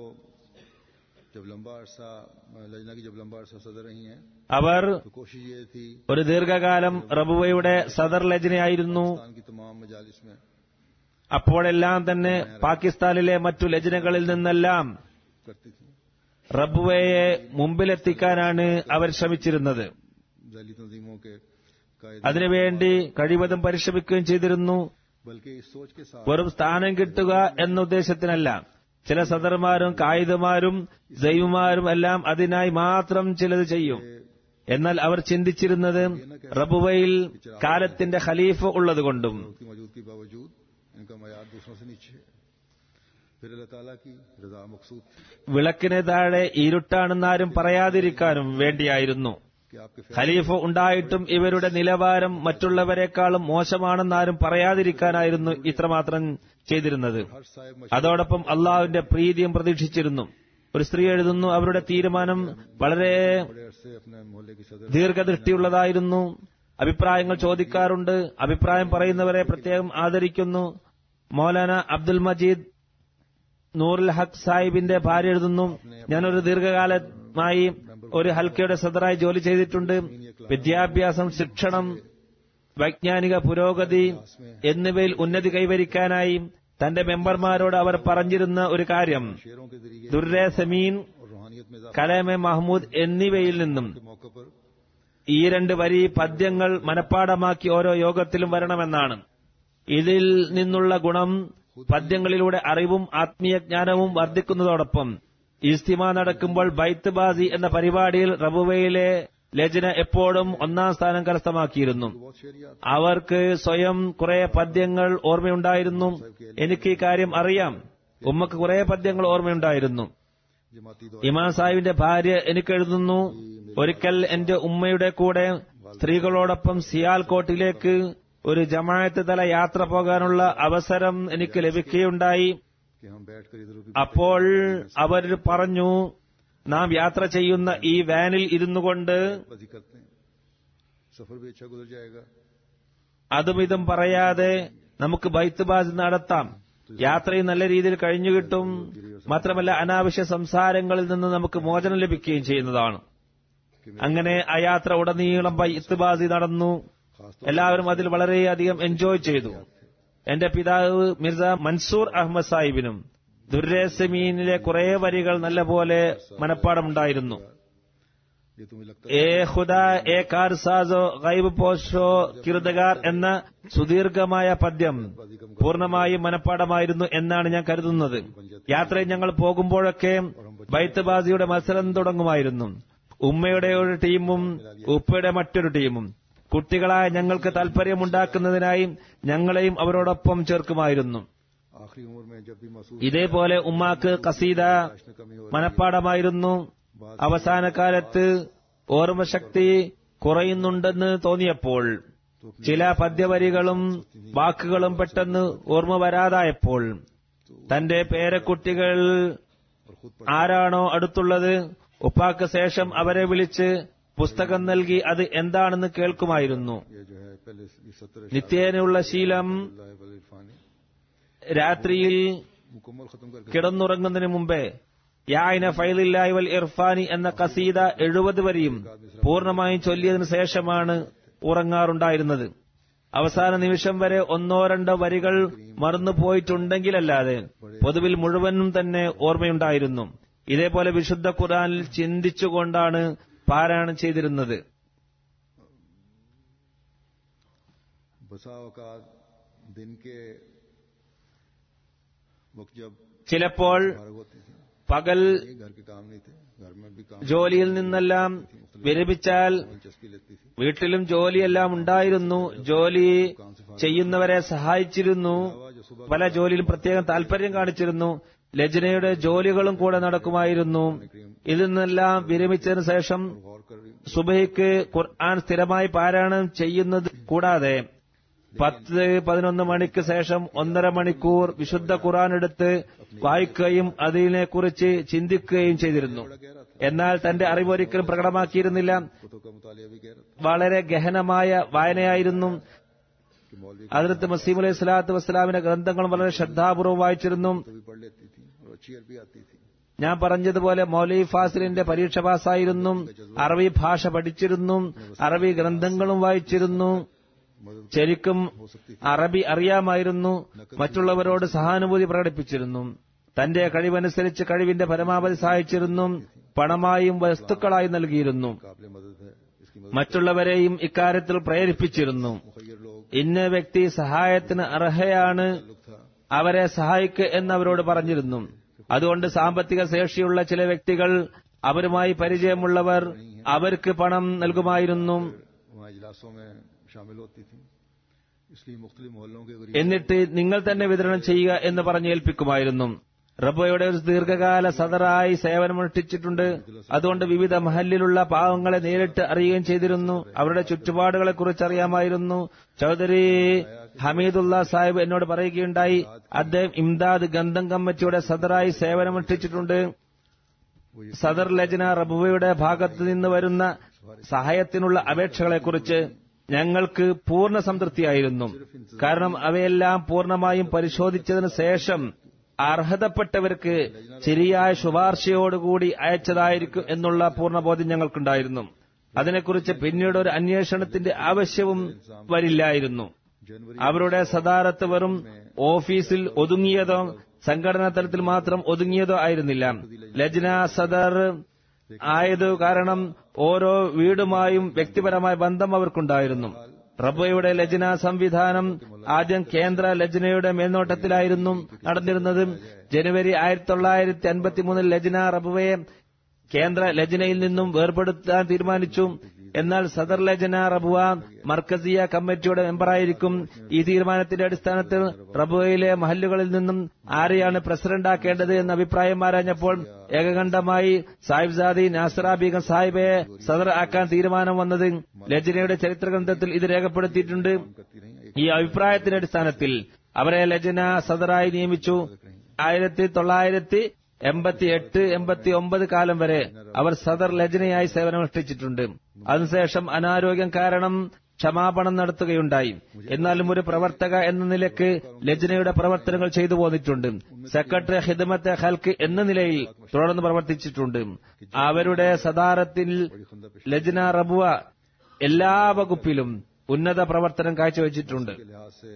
जब लंबा अरसा लजना की जब लंबा अरसा सदर रही हैं അവർ तो कोशिश ये थी ഒരു ദീർഘകാലം റബുവയുടെ സദർ ലജ്നയായിരുന്നു पाकिस्तान की तमाम मजालिस में അപ്പോഴെല്ലാം തന്നെ പാകിസ്ഥാനിലെ മറ്റു ലജ്നകളിൽ നിന്നെല്ലാം करती थी റബ്ബുവയെ മുമ്പിലെത്തിക്കാനാണ് അവർ ശ്രമിച്ചിരുന്നത് जैली तंजीमों के कायदे അതിനുവേണ്ടി കഴിവതും പരിശ്രമിക്കുകയും ചെയ്തിരുന്നു बल्कि इस सोच के साथ വെറും സ്ഥാനം കിട്ടുക എന്ന ഉദ്ദേശത്തിനല്ല ചില സദർമാരും കായികമാരും ജൈവമാരും എല്ലാം അതിനായി മാത്രം ചിലത് ചെയ്യും എന്നാൽ അവർ ചിന്തിച്ചിരുന്നത് റബുവയിൽ കാലത്തിന്റെ ഖലീഫ ഉള്ളതുകൊണ്ടും की मौजूदगी के बावजूद इनका मैार दूसरों से नीचे है फिर अल्लाह ताला की रजा मकसूद थी വിളക്കിന് താഴെ ഇരുട്ടാണെന്നാരും പറയാതിരിക്കാനും വേണ്ടിയായിരുന്നു कि आपके ഖലീഫ ഉണ്ടായിട്ടും ഇവരുടെ നിലവാരം മറ്റുള്ളവരെക്കാളും മോശമാണെന്നാരും പറയാതിരിക്കാനായിരുന്നു ഇത്രമാത്രം ചെയ്തിരുന്നത് हर साहिब അതോടൊപ്പം അള്ളാഹുവിന്റെ പ്രീതിയും പ്രതീക്ഷിച്ചിരുന്നു ഒരു സ്ത്രീ എഴുതുന്നു അവരുടെ തീരുമാനം വളരെ बड़े अरसे अपने मोहल्ले की सदर ദീർഘദൃഷ്ടിയുള്ളതായിരുന്നു അഭിപ്രായങ്ങൾ ചോദിക്കാറുണ്ട് അഭിപ്രായം പറയുന്നവരെ പ്രത്യേകം ആദരിക്കുന്നു മൗലാന അബ്ദുൽ മജീദ് നൂറുൽ ഹഖ് സാഹിബിന്റെ ഭാര്യ എഴുതുന്നു ഞാനൊരു ദീർഘകാലമായി ഒരു ഹൽക്കയുടെ സദറായി ജോലി ചെയ്തിട്ടുണ്ട് വിദ്യാഭ്യാസം ശിക്ഷണം വൈജ്ഞാനിക പുരോഗതി എന്നിവയിൽ ഉന്നതി കൈവരിക്കാനായി തന്റെ മെമ്പർമാരോട് അവർ പറഞ്ഞിരുന്ന ഒരു കാര്യം शेरों के जरिए ദുർരെ സമീൻ और रूहानियत में इजाफा കലേമെ മഹ്മൂദ് എന്നിവയിൽ നിന്നും के मौके पर ഈ രണ്ട് വരി പദ്യങ്ങൾ മനഃപ്പാടമാക്കി ഓരോ യോഗത്തിലും വരണമെന്നാണ് ഇതിൽ നിന്നുള്ള ഗുണം പദ്യങ്ങളിലൂടെ അറിവും ആത്മീയ ജ്ഞാനവും വർദ്ധിക്കുന്നതോടൊപ്പം ഇസ്തിമ നടക്കുമ്പോൾ ബൈത്ത് ബാസി എന്ന പരിപാടിയിൽ റബുവയിലെ ലജന എപ്പോഴും ഒന്നാം സ്ഥാനം കരസ്ഥമാക്കിയിരുന്നു बहुत शेरियात അവർക്ക് സ്വയം കുറെ പദ്യങ്ങൾ ഓർമ്മയുണ്ടായിരുന്നു എനിക്ക് ഈ കാര്യം അറിയാം ഉമ്മക്ക് കുറെ പദ്യങ്ങൾ ഓർമ്മയുണ്ടായിരുന്നു जमाती दौर ഇമാം സാഹിബിന്റെ ഭാര്യ എനിക്ക് എഴുതുന്നു ഒരിക്കൽ എന്റെ ഉമ്മയുടെ കൂടെ സ്ത്രീകളോടൊപ്പം സിയാൽകോട്ടിലേക്ക് ഒരു ജമാഅത്ത് തല യാത്ര പോകാനുള്ള അവസരം എനിക്ക് ലഭിക്കുകയുണ്ടായി कि हम बैठ कर इधर उधर അപ്പോൾ അവർ പറഞ്ഞു നാം യാത്ര ചെയ്യുന്ന ഈ വാനിൽ ഇരുന്നു കൊണ്ട് बाजी करते हैं सफर भी अच्छा गुजर जाएगा അതും ഇതും പറയാതെ നമുക്ക് ബൈത്ത് ബാസ് നടത്താം യാത്രയും നല്ല രീതിയിൽ കഴിഞ്ഞു കിട്ടും മാത്രമല്ല അനാവശ്യ സംസാരങ്ങളിൽ നിന്ന് നമുക്ക് മോചനം ലഭിക്കുകയും ചെയ്യുന്നതാണ് അങ്ങനെ ആ യാത്ര ഉടനീളം ബൈത്ത് ബാസി നടന്നു എല്ലാവരും അതിൽ വളരെയധികം എൻജോയ് ചെയ്തു എന്റെ പിതാവ് മിർസ മൻസൂർ അഹമ്മദ് സാഹിബിനും ദുർരേസമീനിലെ കുറെ വരികൾ നല്ലപോലെ മനഃപ്പാടമുണ്ടായിരുന്നു ये तुम्हें लगता ഏ ഖുദ ഏ കാർ സാസോ ഗൈബ് പോഷോ കിർദഗാർ എന്ന സുദീർഘമായ പദ്യം പൂർണ്ണമായും മനഃപ്പാടമായിരുന്നു എന്നാണ് ഞാൻ കരുതുന്നത് യാത്രയിൽ ഞങ്ങൾ പോകുമ്പോഴൊക്കെ ബൈത്ത് ബാസിയുടെ മത്സരം തുടങ്ങുമായിരുന്നു ഉമ്മയുടെ ഒരു ടീമും ഉപ്പയുടെ മറ്റൊരു ടീമും കുട്ടികളായ ഞങ്ങൾക്ക് താൽപര്യമുണ്ടാക്കുന്നതിനായി ഞങ്ങളെയും അവരോടൊപ്പം ചേർക്കുമായിരുന്നു आखिरी उम्र में जब भी महसूस ഇതേപോലെ ഉമ്മാക്ക് കസീദ में कमी हो മനഃപ്പാടമായിരുന്നു അവസാന കാലത്ത് ഓർമ്മശക്തി കുറയുന്നുണ്ടെന്ന് തോന്നിയപ്പോൾ ചില പദ്യവരികളും വാക്കുകളും പെട്ടെന്ന് ഓർമ്മ വരാതായപ്പോൾ തന്റെ പേരക്കുട്ടികൾ और खुद ആരാണോ അടുത്തുള്ളത് ഉപ്പാക്ക് ശേഷം അവരെ വിളിച്ച് പുസ്തകം നൽകി അത് എന്താണെന്ന് കേൾക്കുമായിരുന്നു ये जो है पहले ये सत्तर നിത്യേനയുള്ള ശീലം इरफानी രാത്രിയിൽ मुकम्मल खत्म करके കിടന്നുറങ്ങുന്നതിന് മുമ്പേ യായിന ഫൈലില്ലായി വൽ ഇർഫാനി എന്ന കസീദ എഴുപത് വരെയും പൂർണ്ണമായും ചൊല്ലിയതിനു ശേഷമാണ് ഉറങ്ങാറുണ്ടായിരുന്നത് അവസാന നിമിഷം വരെ ഒന്നോ രണ്ടോ വരികൾ മറന്നുപോയിട്ടുണ്ടെങ്കിലല്ലാതെ പൊതുവിൽ മുഴുവനും തന്നെ ഓർമ്മയുണ്ടായിരുന്നു ഇതേപോലെ വിശുദ്ധ ഖുറാനിൽ ചിന്തിച്ചുകൊണ്ടാണ് പാരായണം ചെയ്തിരുന്നത് बसा औकात दिन के वक्त जब ചിലപ്പോൾ फारग होती थी പകൽ ये घर के काम नहीं थे घर में भी काम ജോലിയിൽ നിന്നെല്ലാം വിരമിച്ചാൽ दिलचस्पी लेती थी വീട്ടിലും ജോലിയെല്ലാം ഉണ്ടായിരുന്നു ജോലി ചെയ്യുന്നവരെ സഹായിച്ചിരുന്നു പല ജോലിയിലും പ്രത്യേകം താല്പര്യം കാണിച്ചിരുന്നു ലജ്നയുടെ ജോലികളും കൂടെ നടക്കുമായിരുന്നു ഇതിൽ നിന്നെല്ലാം വിരമിച്ചതിന് ശേഷം गौर कर रही സുബഹിക്ക് ഖുർആൻ സ്ഥിരമായി പാരായണം ചെയ്യുന്നത് കൂടാതെ പത്ത് പതിനൊന്ന് മണിക്ക് ശേഷം ഒന്നര മണിക്കൂർ വിശുദ്ധ ഖുർആൻ എടുത്ത് വായിക്കുകയും അതിനെക്കുറിച്ച് ചിന്തിക്കുകയും ചെയ്തിരുന്നു എന്നാൽ തന്റെ അറിവൊരിക്കലും പ്രകടമാക്കിയിരുന്നില്ല कुतुब का मुतालिया भी कह रहा था വളരെ ഗഹനമായ വായനയായിരുന്നു कि मौलवी അതിർത്ത് മസീം അലൈഹി സ്വലാത്തു വസ്സലാമിന്റെ ഗ്രന്ഥങ്ങൾ വളരെ ശ്രദ്ധാപൂർവ്വം വായിച്ചിരുന്നു तो भी पढ़ लेती थी और अच्छी अरबी आती थी ഞാൻ പറഞ്ഞതുപോലെ മൗലവി ഫാസിലിന്റെ പരീക്ഷ പാസ്സായിരുന്നു അറബി ഭാഷ പഠിച്ചിരുന്നു അറബി ഗ്രന്ഥങ്ങളും വായിച്ചിരുന്നു मदद ശരിക്കും അറബി അറിയാമായിരുന്നു മറ്റുള്ളവരോട് സഹാനുഭൂതി പ്രകടിപ്പിച്ചിരുന്നു തന്റെ കഴിവനുസരിച്ച് കഴിവിന്റെ പരമാവധി സഹായിച്ചിരുന്നു പണമായും വസ്തുക്കളായും നൽകിയിരുന്നു काबिल मदद है इसकी मदद മറ്റുള്ളവരെയും ഇക്കാര്യത്തിൽ പ്രേരിപ്പിച്ചിരുന്നു मुखैर लोग ഇന്ന വ്യക്തി സഹായത്തിന് അർഹയാണ് लोग था അവരെ സഹായിക്കുക എന്ന് അവരോട് പറഞ്ഞിരുന്നു അതുകൊണ്ട് സാമ്പത്തിക ശേഷിയുള്ള ചില വ്യക്തികൾ അവരുമായി പരിചയമുള്ളവർ അവർക്ക് പണം നൽകുമായിരുന്നു वहाँ इजलासों में शामिल होती थी इसलिए मुख्तलि मोहल्लों के गरीब എന്നിട്ട് നിങ്ങൾ തന്നെ വിതരണം ചെയ്യുക എന്ന് പറഞ്ഞ് ഏൽപ്പിക്കുമായിരുന്നു റബ്ബയുടെ ഒരു ദീർഘകാല സദറായി സേവനമനുഷ്ഠിച്ചിട്ടുണ്ട് അതുകൊണ്ട് വിവിധ മഹലിലുള്ള പാവങ്ങളെ നേരിട്ട് അറിയുകയും ചെയ്തിരുന്നു അവരുടെ ചുറ്റുപാടുകളെ കുറിച്ച് അറിയാമായിരുന്നു ചൌധരി ഹമീദുള്ള സാഹിബ് എന്നോട് പറയുകയുണ്ടായി അദ്ദേഹം ഇംദാദ് ഗന്ധം കമ്മിറ്റിയുടെ സദറായി സേവനമനുഷ്ഠിച്ചിട്ടുണ്ട് സദർ ലജ്ന റബുവയുടെ ഭാഗത്ത് നിന്ന് വരുന്ന സഹായത്തിനുള്ള അപേക്ഷകളെക്കുറിച്ച് ഞങ്ങൾക്ക് പൂർണ്ണ സംതൃപ്തിയായിരുന്നു കാരണം അവയെല്ലാം പൂർണ്ണമായും പരിശോധിച്ചതിന് ശേഷം അർഹതപ്പെട്ടവർക്ക് ശരിയായ ശുപാർശയോടുകൂടി അയച്ചതായിരിക്കും എന്നുള്ള പൂർണ്ണബോധ്യം ഞങ്ങൾക്കുണ്ടായിരുന്നു അതിനെക്കുറിച്ച് പിന്നീട് ഒരു അന്വേഷണത്തിന്റെ ആവശ്യവും വരില്ലായിരുന്നു जनवरी അവരുടെ സദാരത്ത് വെറും ഓഫീസിൽ ഒതുങ്ങിയതോ സംഘടനാ തലത്തിൽ മാത്രം ഒതുങ്ങിയതോ ആയിരുന്നില്ല ലജ്ന സദർ ആയത് കാരണം ഓരോ വീടുമായും വ്യക്തിപരമായ ബന്ധം അവർക്കുണ്ടായിരുന്നു റബ്ബയുടെ ലജ്ന സംവിധാനം ആദ്യം കേന്ദ്ര ലജ്നയുടെ മേൽനോട്ടത്തിലായിരുന്നു നടന്നിരുന്നത് ജനുവരി ആയിരത്തി തൊള്ളായിരത്തി അൻപത്തിമൂന്നിൽ ലജ്ന റബുവയെ കേന്ദ്ര ലജ്നയിൽ നിന്നും വേർപെടുത്താൻ തീരുമാനിച്ചു എന്നാൽ സദർ ലജ്ന റബുവ മർക്കസിയ കമ്മിറ്റിയുടെ മെമ്പറായിരിക്കും ഈ തീരുമാനത്തിന്റെ അടിസ്ഥാനത്തിൽ റബുവയിലെ മഹല്ലുകളിൽ നിന്നും ആരെയാണ് പ്രസിഡന്റാക്കേണ്ടത് എന്ന അഭിപ്രായം ആരാഞ്ഞപ്പോൾ ഏകകണ്ഠമായി സാഹിബ്സാദി നാസറ ബീഗം സാഹിബയെ സദർ ആക്കാൻ തീരുമാനം വന്നത് ലജ്നയുടെ ചരിത്ര ഗ്രന്ഥത്തിൽ ഇത് രേഖപ്പെടുത്തിയിട്ടുണ്ട് करती रही ഈ അഭിപ്രായത്തിന്റെ അടിസ്ഥാനത്തിൽ അവരെ ലജ്ന സദറായി നിയമിച്ചു ആയിരത്തി തൊള്ളായിരത്തി എൺപത്തി എട്ട് എൺപത്തി ഒമ്പത് കാലം വരെ അവർ സദർ ലജ്നയായി സേവനമനുഷ്ഠിച്ചിട്ടുണ്ട് അതിനുശേഷം അനാരോഗ്യം കാരണം ക്ഷമാപണം നടത്തുകയുണ്ടായി എന്നാലും ഒരു പ്രവർത്തക എന്ന നിലയ്ക്ക് ലജ്നയുടെ പ്രവർത്തനങ്ങൾ ചെയ്തു പോന്നിട്ടുണ്ട് സെക്രട്ടറി ഹിദമത്തെ ഹൽക്ക് എന്ന നിലയിൽ തുടർന്ന് പ്രവർത്തിച്ചിട്ടുണ്ട് അവരുടെ സദാരത്തിൽ ലജ്ന റബുവ എല്ലാ വകുപ്പിലും ഉന്നത പ്രവർത്തനം കാഴ്ചവെച്ചിട്ടുണ്ട് के लिहाज से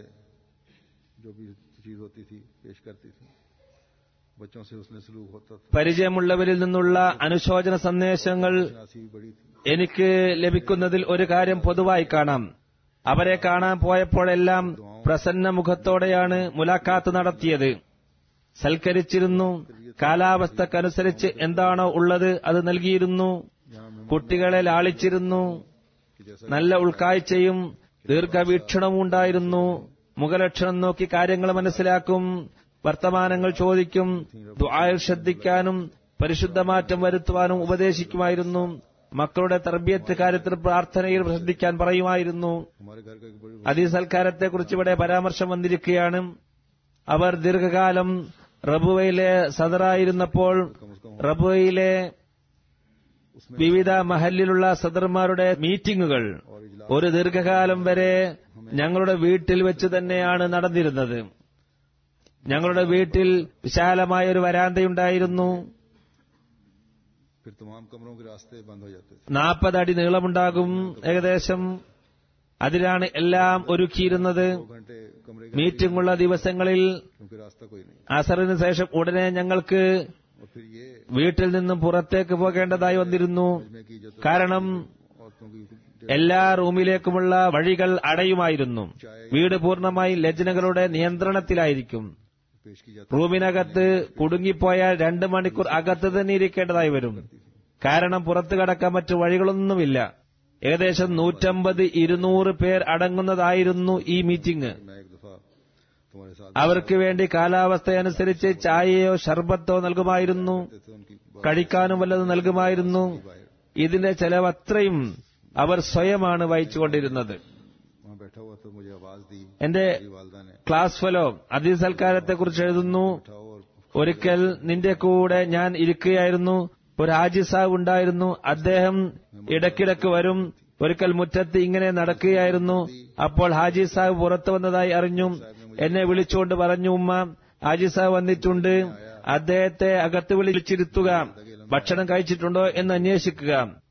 जो भी चीज होती थी पेश करती थी बच्चों से उसने सलूक होता था പരിചയമുള്ളവരിൽ നിന്നുള്ള അനുശോചന സന്ദേശങ്ങൾ नासी भी बड़ी थी എനിക്ക് ലഭിക്കുന്നതിൽ ഒരു കാര്യം പൊതുവായി കാണാം അവരെ കാണാൻ പോയപ്പോഴെല്ലാം പ്രസന്ന മുഖത്തോടെയാണ് മുലാഖാത്ത് നടത്തിയത് സൽക്കരിച്ചിരുന്നു കാലാവസ്ഥക്കനുസരിച്ച് എന്താണോ ഉള്ളത് അത് നൽകിയിരുന്നു കുട്ടികളെ ലാളിച്ചിരുന്നു कि जैसा നല്ല ഉൾക്കാഴ്ചയും ദീർഘവീക്ഷണവും ഉണ്ടായിരുന്നു മുഖലക്ഷണം നോക്കി കാര്യങ്ങൾ മനസ്സിലാക്കും വർത്തമാനങ്ങൾ ചോദിക്കും ദുആയിൽ ശ്രദ്ധിക്കാനും പരിശുദ്ധമാറ്റം വരുത്തുവാനും ഉപദേശിക്കുമായിരുന്നു മക്കളുടെ തർബിയത്ത് കാര്യത്തിൽ പ്രാർത്ഥനയിൽ ശ്രദ്ധിക്കാൻ പറയുമായിരുന്നു हमारे घर का एक बड़ी അതീ സൽക്കാരത്തെക്കുറിച്ച് ഇവിടെ പരാമർശം വന്നിരിക്കുകയാണ് അവർ ദീർഘകാലം റബുവയിലെ സദറായിരുന്നപ്പോൾ റബുവയിലെ വിവിധ മഹലിലുള്ള സദർമാരുടെ മീറ്റിംഗുകൾ ഒരു ദീർഘകാലം വരെ ഞങ്ങളുടെ വീട്ടിൽ വെച്ച് തന്നെയാണ് നടന്നിരുന്നത് ഞങ്ങളുടെ വീട്ടിൽ വിശാലമായ ഒരു വരാന്തയുണ്ടായിരുന്നു फिर तमाम कमरों के रास्ते बंद हो जाते थे നാൽപ്പത് അടി നീളമുണ്ടാകും ഏകദേശം അതിലാണ് എല്ലാം ഒരുക്കിയിരുന്നത് दो घंटे कमरे के മീറ്റിംഗുള്ള ദിവസങ്ങളിൽ क्योंकि रास्ता कोई नहीं അസറിന് ശേഷം ഉടനെ ഞങ്ങൾക്ക് और फिर ये വീട്ടിൽ നിന്നും പുറത്തേക്ക് പോകേണ്ടതായി വന്നിരുന്നു में की जो കാരണം औरतों की എല്ലാ റൂമിലേക്കുമുള്ള വഴികൾ അടയുമായിരുന്നു വീട് പൂർണ്ണമായി ലജ്നകളുടെ നിയന്ത്രണത്തിലായിരിക്കും पेश की जाती റൂമിനകത്ത് കുടുങ്ങിപ്പോയാൽ രണ്ട് മണിക്കൂർ അകത്ത് തന്നെ ഇരിക്കേണ്ടതായി വരും കാരണം പുറത്തു കടക്കാൻ മറ്റു വഴികളൊന്നുമില്ല ഏകദേശം നൂറ്റമ്പത് ഇരുന്നൂറ് പേർ അടങ്ങുന്നതായിരുന്നു ഈ മീറ്റിംഗ് मैं एक दफा तुम्हारे साथ അവർക്ക് വേണ്ടി കാലാവസ്ഥയനുസരിച്ച് ചായയോ ഷർബത്തോ നൽകുമായിരുന്നു थे तो उनकी കഴിക്കാനും വല്ലതും നൽകുമായിരുന്നു ഇതിന്റെ ചെലവത്രയും അവർ സ്വയമാണ് വഹിച്ചുകൊണ്ടിരുന്നത് वहाँ बैठा हुआ तो मुझे आवाज दी എന്റെ मेरी वालदा ने ക്ലാസ് ഫെലോ അതിസൽക്കാരത്തെക്കുറിച്ച് എഴുതുന്നു उठाओ और ഒരിക്കൽ നിന്റെ കൂടെ ഞാൻ ഇരിക്കുകയായിരുന്നു ഒരു ഹാജി സാഹബ് ഉണ്ടായിരുന്നു അദ്ദേഹം ഇടയ്ക്കിടയ്ക്ക് വരും ഒരിക്കൽ മുറ്റത്ത് ഇങ്ങനെ നടക്കുകയായിരുന്നു അപ്പോൾ ഹാജി സാഹബ് പുറത്തു വന്നതായി അറിഞ്ഞു എന്നെ വിളിച്ചുകൊണ്ട് പറഞ്ഞു ഉമ്മ ഹാജി സാഹബ് വന്നിട്ടുണ്ട് അദ്ദേഹത്തെ അകത്ത് വിളിച്ചിരുത്തുക ഭക്ഷണം കഴിച്ചിട്ടുണ്ടോ എന്ന് അന്വേഷിക്കുക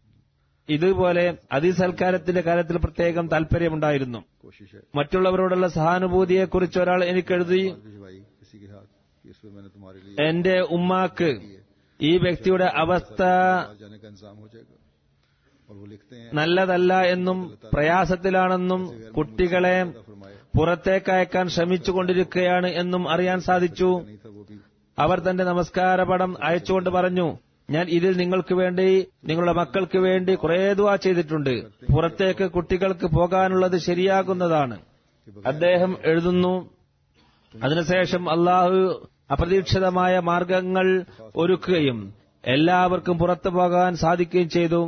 ഇതുപോലെ അതിസൽക്കാരത്തിന്റെ കാര്യത്തിൽ പ്രത്യേകം താല്പര്യമുണ്ടായിരുന്നു कोशिश है മറ്റുള്ളവരോടുള്ള സഹാനുഭൂതിയെക്കുറിച്ച് ഒരാൾ എനിക്കെഴുതി भिजवाई किसी के हाथ कि इस पर मैंने तुम्हारे लिए എന്റെ ഉമ്മാക്ക് ഈ വ്യക്തിയുടെ അവസ്ഥ आज जाने का इंतजाम हो जाएगा और वो लिखते हैं നല്ലതല്ല എന്നും പ്രയാസത്തിലാണെന്നും കുട്ടികളെ फरमाया പുറത്തേക്ക് അയക്കാൻ ശ്രമിച്ചുകൊണ്ടിരിക്കുകയാണ് എന്നും അറിയാൻ സാധിച്ചു नहीं था वो भी അവർ തന്റെ നമസ്കാര പടം അയച്ചുകൊണ്ട് പറഞ്ഞു ഞാൻ ഇതിൽ നിങ്ങൾക്ക് വേണ്ടി നിങ്ങളുടെ മക്കൾക്ക് വേണ്ടി കുറേ ദുവാ ചെയ്തിട്ടുണ്ട് പുറത്തേക്ക് കുട്ടികൾക്ക് പോകാനുള്ളത് ശരിയാകുന്നതാണ് അദ്ദേഹം എഴുതുന്നു അതിനുശേഷം അള്ളാഹു അപ്രതീക്ഷിതമായ മാർഗങ്ങൾ ഒരുക്കുകയും എല്ലാവർക്കും പുറത്തു പോകാൻ സാധിക്കുകയും ചെയ്തു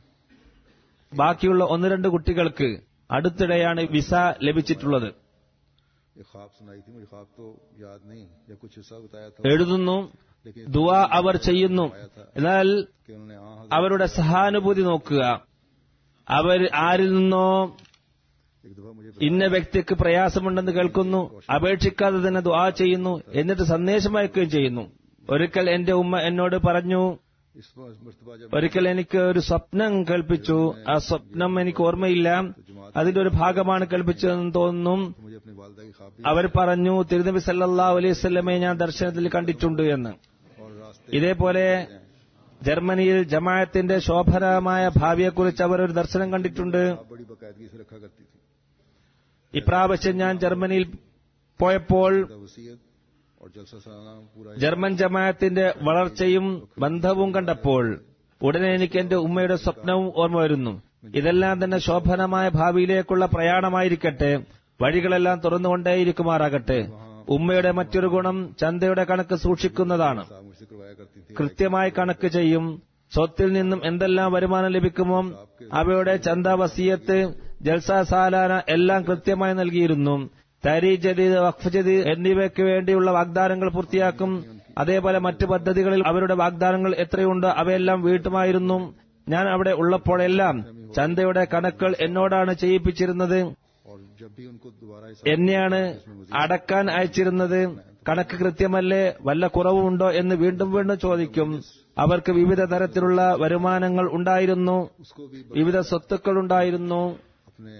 ബാക്കിയുള്ള ഒന്ന് രണ്ട് കുട്ടികൾക്ക് അടുത്തിടെയാണ് വിസ ലഭിച്ചിട്ടുള്ളത് एक ख्वाब सुनाई थी मुझे ख्वाब तो याद नहीं या कुछ हिस्सा बताया था എഴുതുന്നു लेकिन ദുവാ അവർ ചെയ്യുന്നു എന്നാൽ कि उन्होंने हाँ അവരുടെ സഹാനുഭൂതി നോക്കുക അവർ ആരിൽ നിന്നോ एक दफा मुझे ഇന്ന വ്യക്തിക്ക് പ്രയാസമുണ്ടെന്ന് കേൾക്കുന്നു അപേക്ഷിക്കാതെ തന്നെ ദുആ ചെയ്യുന്നു എന്നിട്ട് സന്ദേശം അയക്കുകയും ചെയ്യുന്നു ഒരിക്കൽ എന്റെ ഉമ്മ എന്നോട് പറഞ്ഞു इस मरतबा जब ഒരിക്കൽ എനിക്ക് ഒരു സ്വപ്നം കേൾപ്പിച്ചു ആ സ്വപ്നം എനിക്ക് ഓർമ്മയില്ല അതിന്റെ ഒരു ഭാഗമാണ് കേൾപ്പിച്ചതെന്ന് തോന്നുന്നു मुझे अपनी वालदा की ख्वाब भी അവർ പറഞ്ഞു തിരുനബി സല്ലല്ലാഹു അലൈഹി വസല്ലമയെ ഞാൻ ദർശനത്തിൽ കണ്ടിട്ടുണ്ട് എന്ന് और रास्ते ഇതേപോലെ ജർമ്മനിയിൽ ജമാഅത്തിന്റെ ശോഭനമായ ഭാവിയെക്കുറിച്ച് അവർ ഒരു ദർശനം കണ്ടിട്ടുണ്ട് बड़ी बाकायदगी से रखा करती थी ഇപ്രാവശ്യം ഞാൻ ജർമ്മനിയിൽ പോയപ്പോൾ वसीयत और जलसा सालाना पूरा ജർമ്മൻ ജമാഅത്തിന്റെ വളർച്ചയും ബന്ധവും കണ്ടപ്പോൾ ഉടനെ എനിക്ക് എന്റെ ഉമ്മയുടെ സ്വപ്നവും ഓർമ്മ വരുന്നു ഇതെല്ലാം തന്നെ ശോഭനമായ ഭാവിയിലേക്കുള്ള പ്രയാണമായിരിക്കട്ടെ വഴികളെല്ലാം തുറന്നുകൊണ്ടേയിരിക്കുമാറാകട്ടെ ഉമ്മയുടെ മറ്റൊരു ഗുണം ചന്തയുടെ കണക്ക് സൂക്ഷിക്കുന്നതാണ് साहब मुझसे करवाया करती थी കൃത്യമായി കണക്ക് ചെയ്യും സ്വത്തിൽ നിന്നും എന്തെല്ലാം വരുമാനം ലഭിക്കുമോ അവയുടെ ചന്ത വസീയത്ത് ജൽസ സാലാന എല്ലാം കൃത്യമായി നൽകിയിരുന്നു തരി ജദീദ് വഖഫ് ജദീദ് എന്നിവയ്ക്ക് വേണ്ടിയുള്ള വാഗ്ദാനങ്ങൾ പൂർത്തിയാക്കും അതേപോലെ മറ്റ് പദ്ധതികളിൽ അവരുടെ വാഗ്ദാനങ്ങൾ എത്രയുണ്ട് അവയെല്ലാം വീട്ടുമായിരുന്നു ഞാൻ അവിടെ ഉള്ളപ്പോഴെല്ലാം ചന്തയുടെ കണക്കുകൾ എന്നോടാണ് ചെയ്യിപ്പിച്ചിരുന്നത് और जब भी उनको दोबारा इस എന്നെയാണ് അടക്കാൻ അയച്ചിരുന്നത് കണക്ക് കൃത്യമല്ലേ വല്ല കുറവുണ്ടോ എന്ന് വീണ്ടും വീണ്ടും ചോദിക്കും അവർക്ക് വിവിധ തരത്തിലുള്ള വരുമാനങ്ങൾ ഉണ്ടായിരുന്നു उसको भी വിവിധ സ്വത്തുക്കൾ ഉണ്ടായിരുന്നു अपने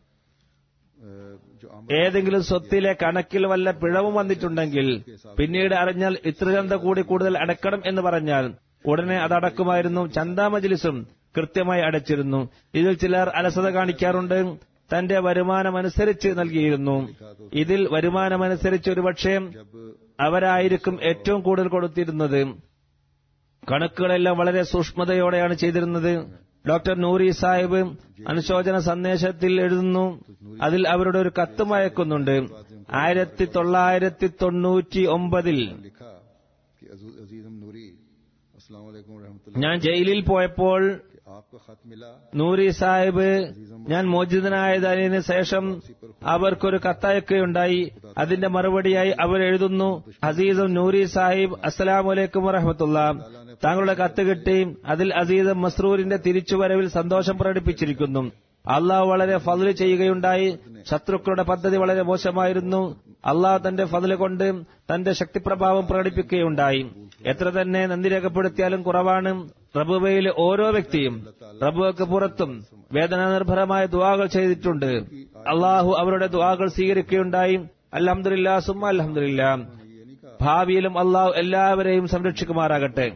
अ, जो आम ഏതെങ്കിലും സ്വത്തിലെ കണക്കിൽ വല്ല പിഴവും വന്നിട്ടുണ്ടെങ്കിൽ പിന്നീട് അറിഞ്ഞാൽ ഇത്ര ചന്ത കൂടി കൂടുതൽ അടക്കണം എന്ന് പറഞ്ഞാൽ ഉടനെ അത് അടക്കുമായിരുന്നു ചന്താ മജ്ലിസും കൃത്യമായി അടച്ചിരുന്നു ഇതിൽ ചിലർ അലസത കാണിക്കാറുണ്ട് തന്റെ വരുമാനമനുസരിച്ച് നൽകിയിരുന്നു ഇതിൽ വരുമാനമനുസരിച്ച് ഒരുപക്ഷെ जब അവരായിരിക്കും ഏറ്റവും കൂടുതൽ കൊടുത്തിരുന്നത് കണക്കുകളെല്ലാം വളരെ സൂക്ഷ്മതയോടെയാണ് ചെയ്തിരുന്നത് ഡോക്ടർ നൂറി സാഹിബ് അനുശോചന സന്ദേശത്തിൽ എഴുതുന്നു അതിൽ അവരുടെ ഒരു കത്തും അയക്കുന്നുണ്ട് ആയിരത്തി തൊള്ളായിരത്തി തൊണ്ണൂറ്റി ഒമ്പതിൽ लिखा कि अजू- अजीजम नूरी अस्सलाम वालेकुम रहमतुल्लाह ഞാൻ ജയിലിൽ പോയപ്പോൾ कि आपका खत मिला നൂറി സാഹിബ് ഞാൻ മോചിതനായതിനു ശേഷം അവർക്കൊരു കത്തയക്കുകയുണ്ടായി അതിന്റെ മറുപടിയായി അവർ എഴുതുന്നു അസീസും നൂരി സാഹിബ് അസ്സലാമു അലൈക്കും വറഹമത്തുള്ള താങ്കളുടെ കത്ത് കിട്ടി അതിൽ അസീസ് മസ്രൂരിന്റെ തിരിച്ചുവരവിൽ സന്തോഷം പ്രകടിപ്പിച്ചിരിക്കുന്നു അള്ളാഹു വളരെ ഫضല് ചെയ്യുകയുണ്ടായി ശത്രുക്കളുടെ പദ്ധതി വളരെ മോശമായിരുന്നു അള്ളാഹു തന്റെ ഫضല് കൊണ്ട് തന്റെ ശക്തിപ്രഭാവം പ്രകടിപ്പിക്കുകയുണ്ടായി എത്ര തന്നെ നന്ദി രേഖപ്പെടുത്തിയാലും കുറവാണ് റബുവയിലെ ഓരോ വ്യക്തിയും റബുവക്ക് പുറത്തും വേദനാനിർഭരമായ ദുവാകൾ ചെയ്തിട്ടുണ്ട് അള്ളാഹു അവരുടെ ദുവാകൾ സ്വീകരിക്കുകയുണ്ടായി അലഹമില്ല സുമ്മ അലഹമില്ല ഭാവിയിലും അള്ളാഹു എല്ലാവരെയും സംരക്ഷിക്കുമാറാകട്ടെ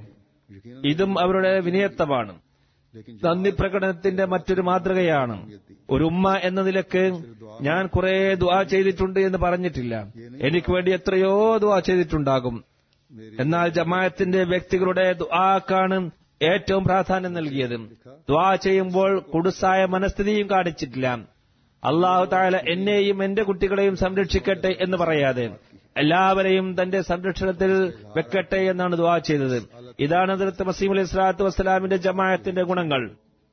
ഇതും അവരുടെ വിനയത്വമാണ് നന്ദി പ്രകടനത്തിന്റെ മറ്റൊരു മാതൃകയാണ് ഒരു ഉമ്മ എന്ന നിലക്ക് ഞാൻ കുറെ ദുആ ചെയ്തിട്ടുണ്ട് എന്ന് പറഞ്ഞിട്ടില്ല എനിക്ക് വേണ്ടി എത്രയോ ദുആ ചെയ്തിട്ടുണ്ടാകും എന്നാൽ ജമാഅത്തിന്റെ വ്യക്തികളുടെ ദുആക്കാണ് ഏറ്റവും പ്രാധാന്യം നൽകിയത് ദുആ ചെയ്യുമ്പോൾ കുടുസായ മനസ്ഥിതിയും കാണിച്ചിട്ടില്ല അള്ളാഹു താല എന്നെയും എന്റെ കുട്ടികളെയും സംരക്ഷിക്കട്ടെ എന്ന് പറയാതെ എല്ലാവരെയും തന്റെ സംരക്ഷണത്തിൽ വെക്കട്ടെ എന്നാണ് ദുആ ചെയ്തത് ഇതാണ് ഹദ്രത്ത് മസീം അലൈഹി സ്വലാത്തു വസ്സലാമിന്റെ ജമാഅത്തിന്റെ ഗുണങ്ങൾ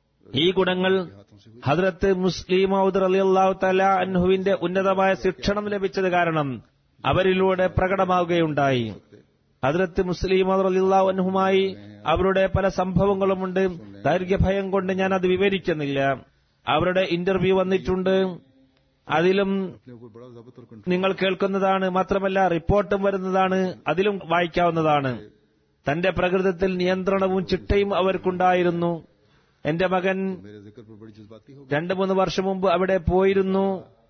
ഈ ഗുണങ്ങൾ ഹദ്രത്ത് മുസ്ലിം അലിയല്ലാഹു തല അൻഹുവിന്റെ ഉന്നതമായ ശിക്ഷണം ലഭിച്ചത് കാരണം അവരിലൂടെ പ്രകടമാവുകയുണ്ടായി ഹദ്രത്ത് മുസ്ലിം അലിയല്ലാഹു അൻഹുമായി അവരുടെ പല സംഭവങ്ങളുമുണ്ട് ദൈർഘ്യഭയം കൊണ്ട് ഞാൻ അത് വിവരിക്കുന്നില്ല അവരുടെ ഇന്റർവ്യൂ വന്നിട്ടുണ്ട് അതിലും अपने ऊपर बड़ा जबत और कंट्रोल നിങ്ങൾ കേൾക്കുന്നതാണ് മാത്രമല്ല റിപ്പോർട്ടും വരുന്നതാണ് അതിലും വായിക്കാവുന്നതാണ് തന്റെ പ്രകൃതത്തിൽ നിയന്ത്രണവും ചിട്ടയും അവർക്കുണ്ടായിരുന്നു എന്റെ മകൻ मेरे जिक्र पर बड़ी जज्बाती हो രണ്ടു മൂന്ന് വർഷം മുമ്പ് അവിടെ പോയിരുന്നു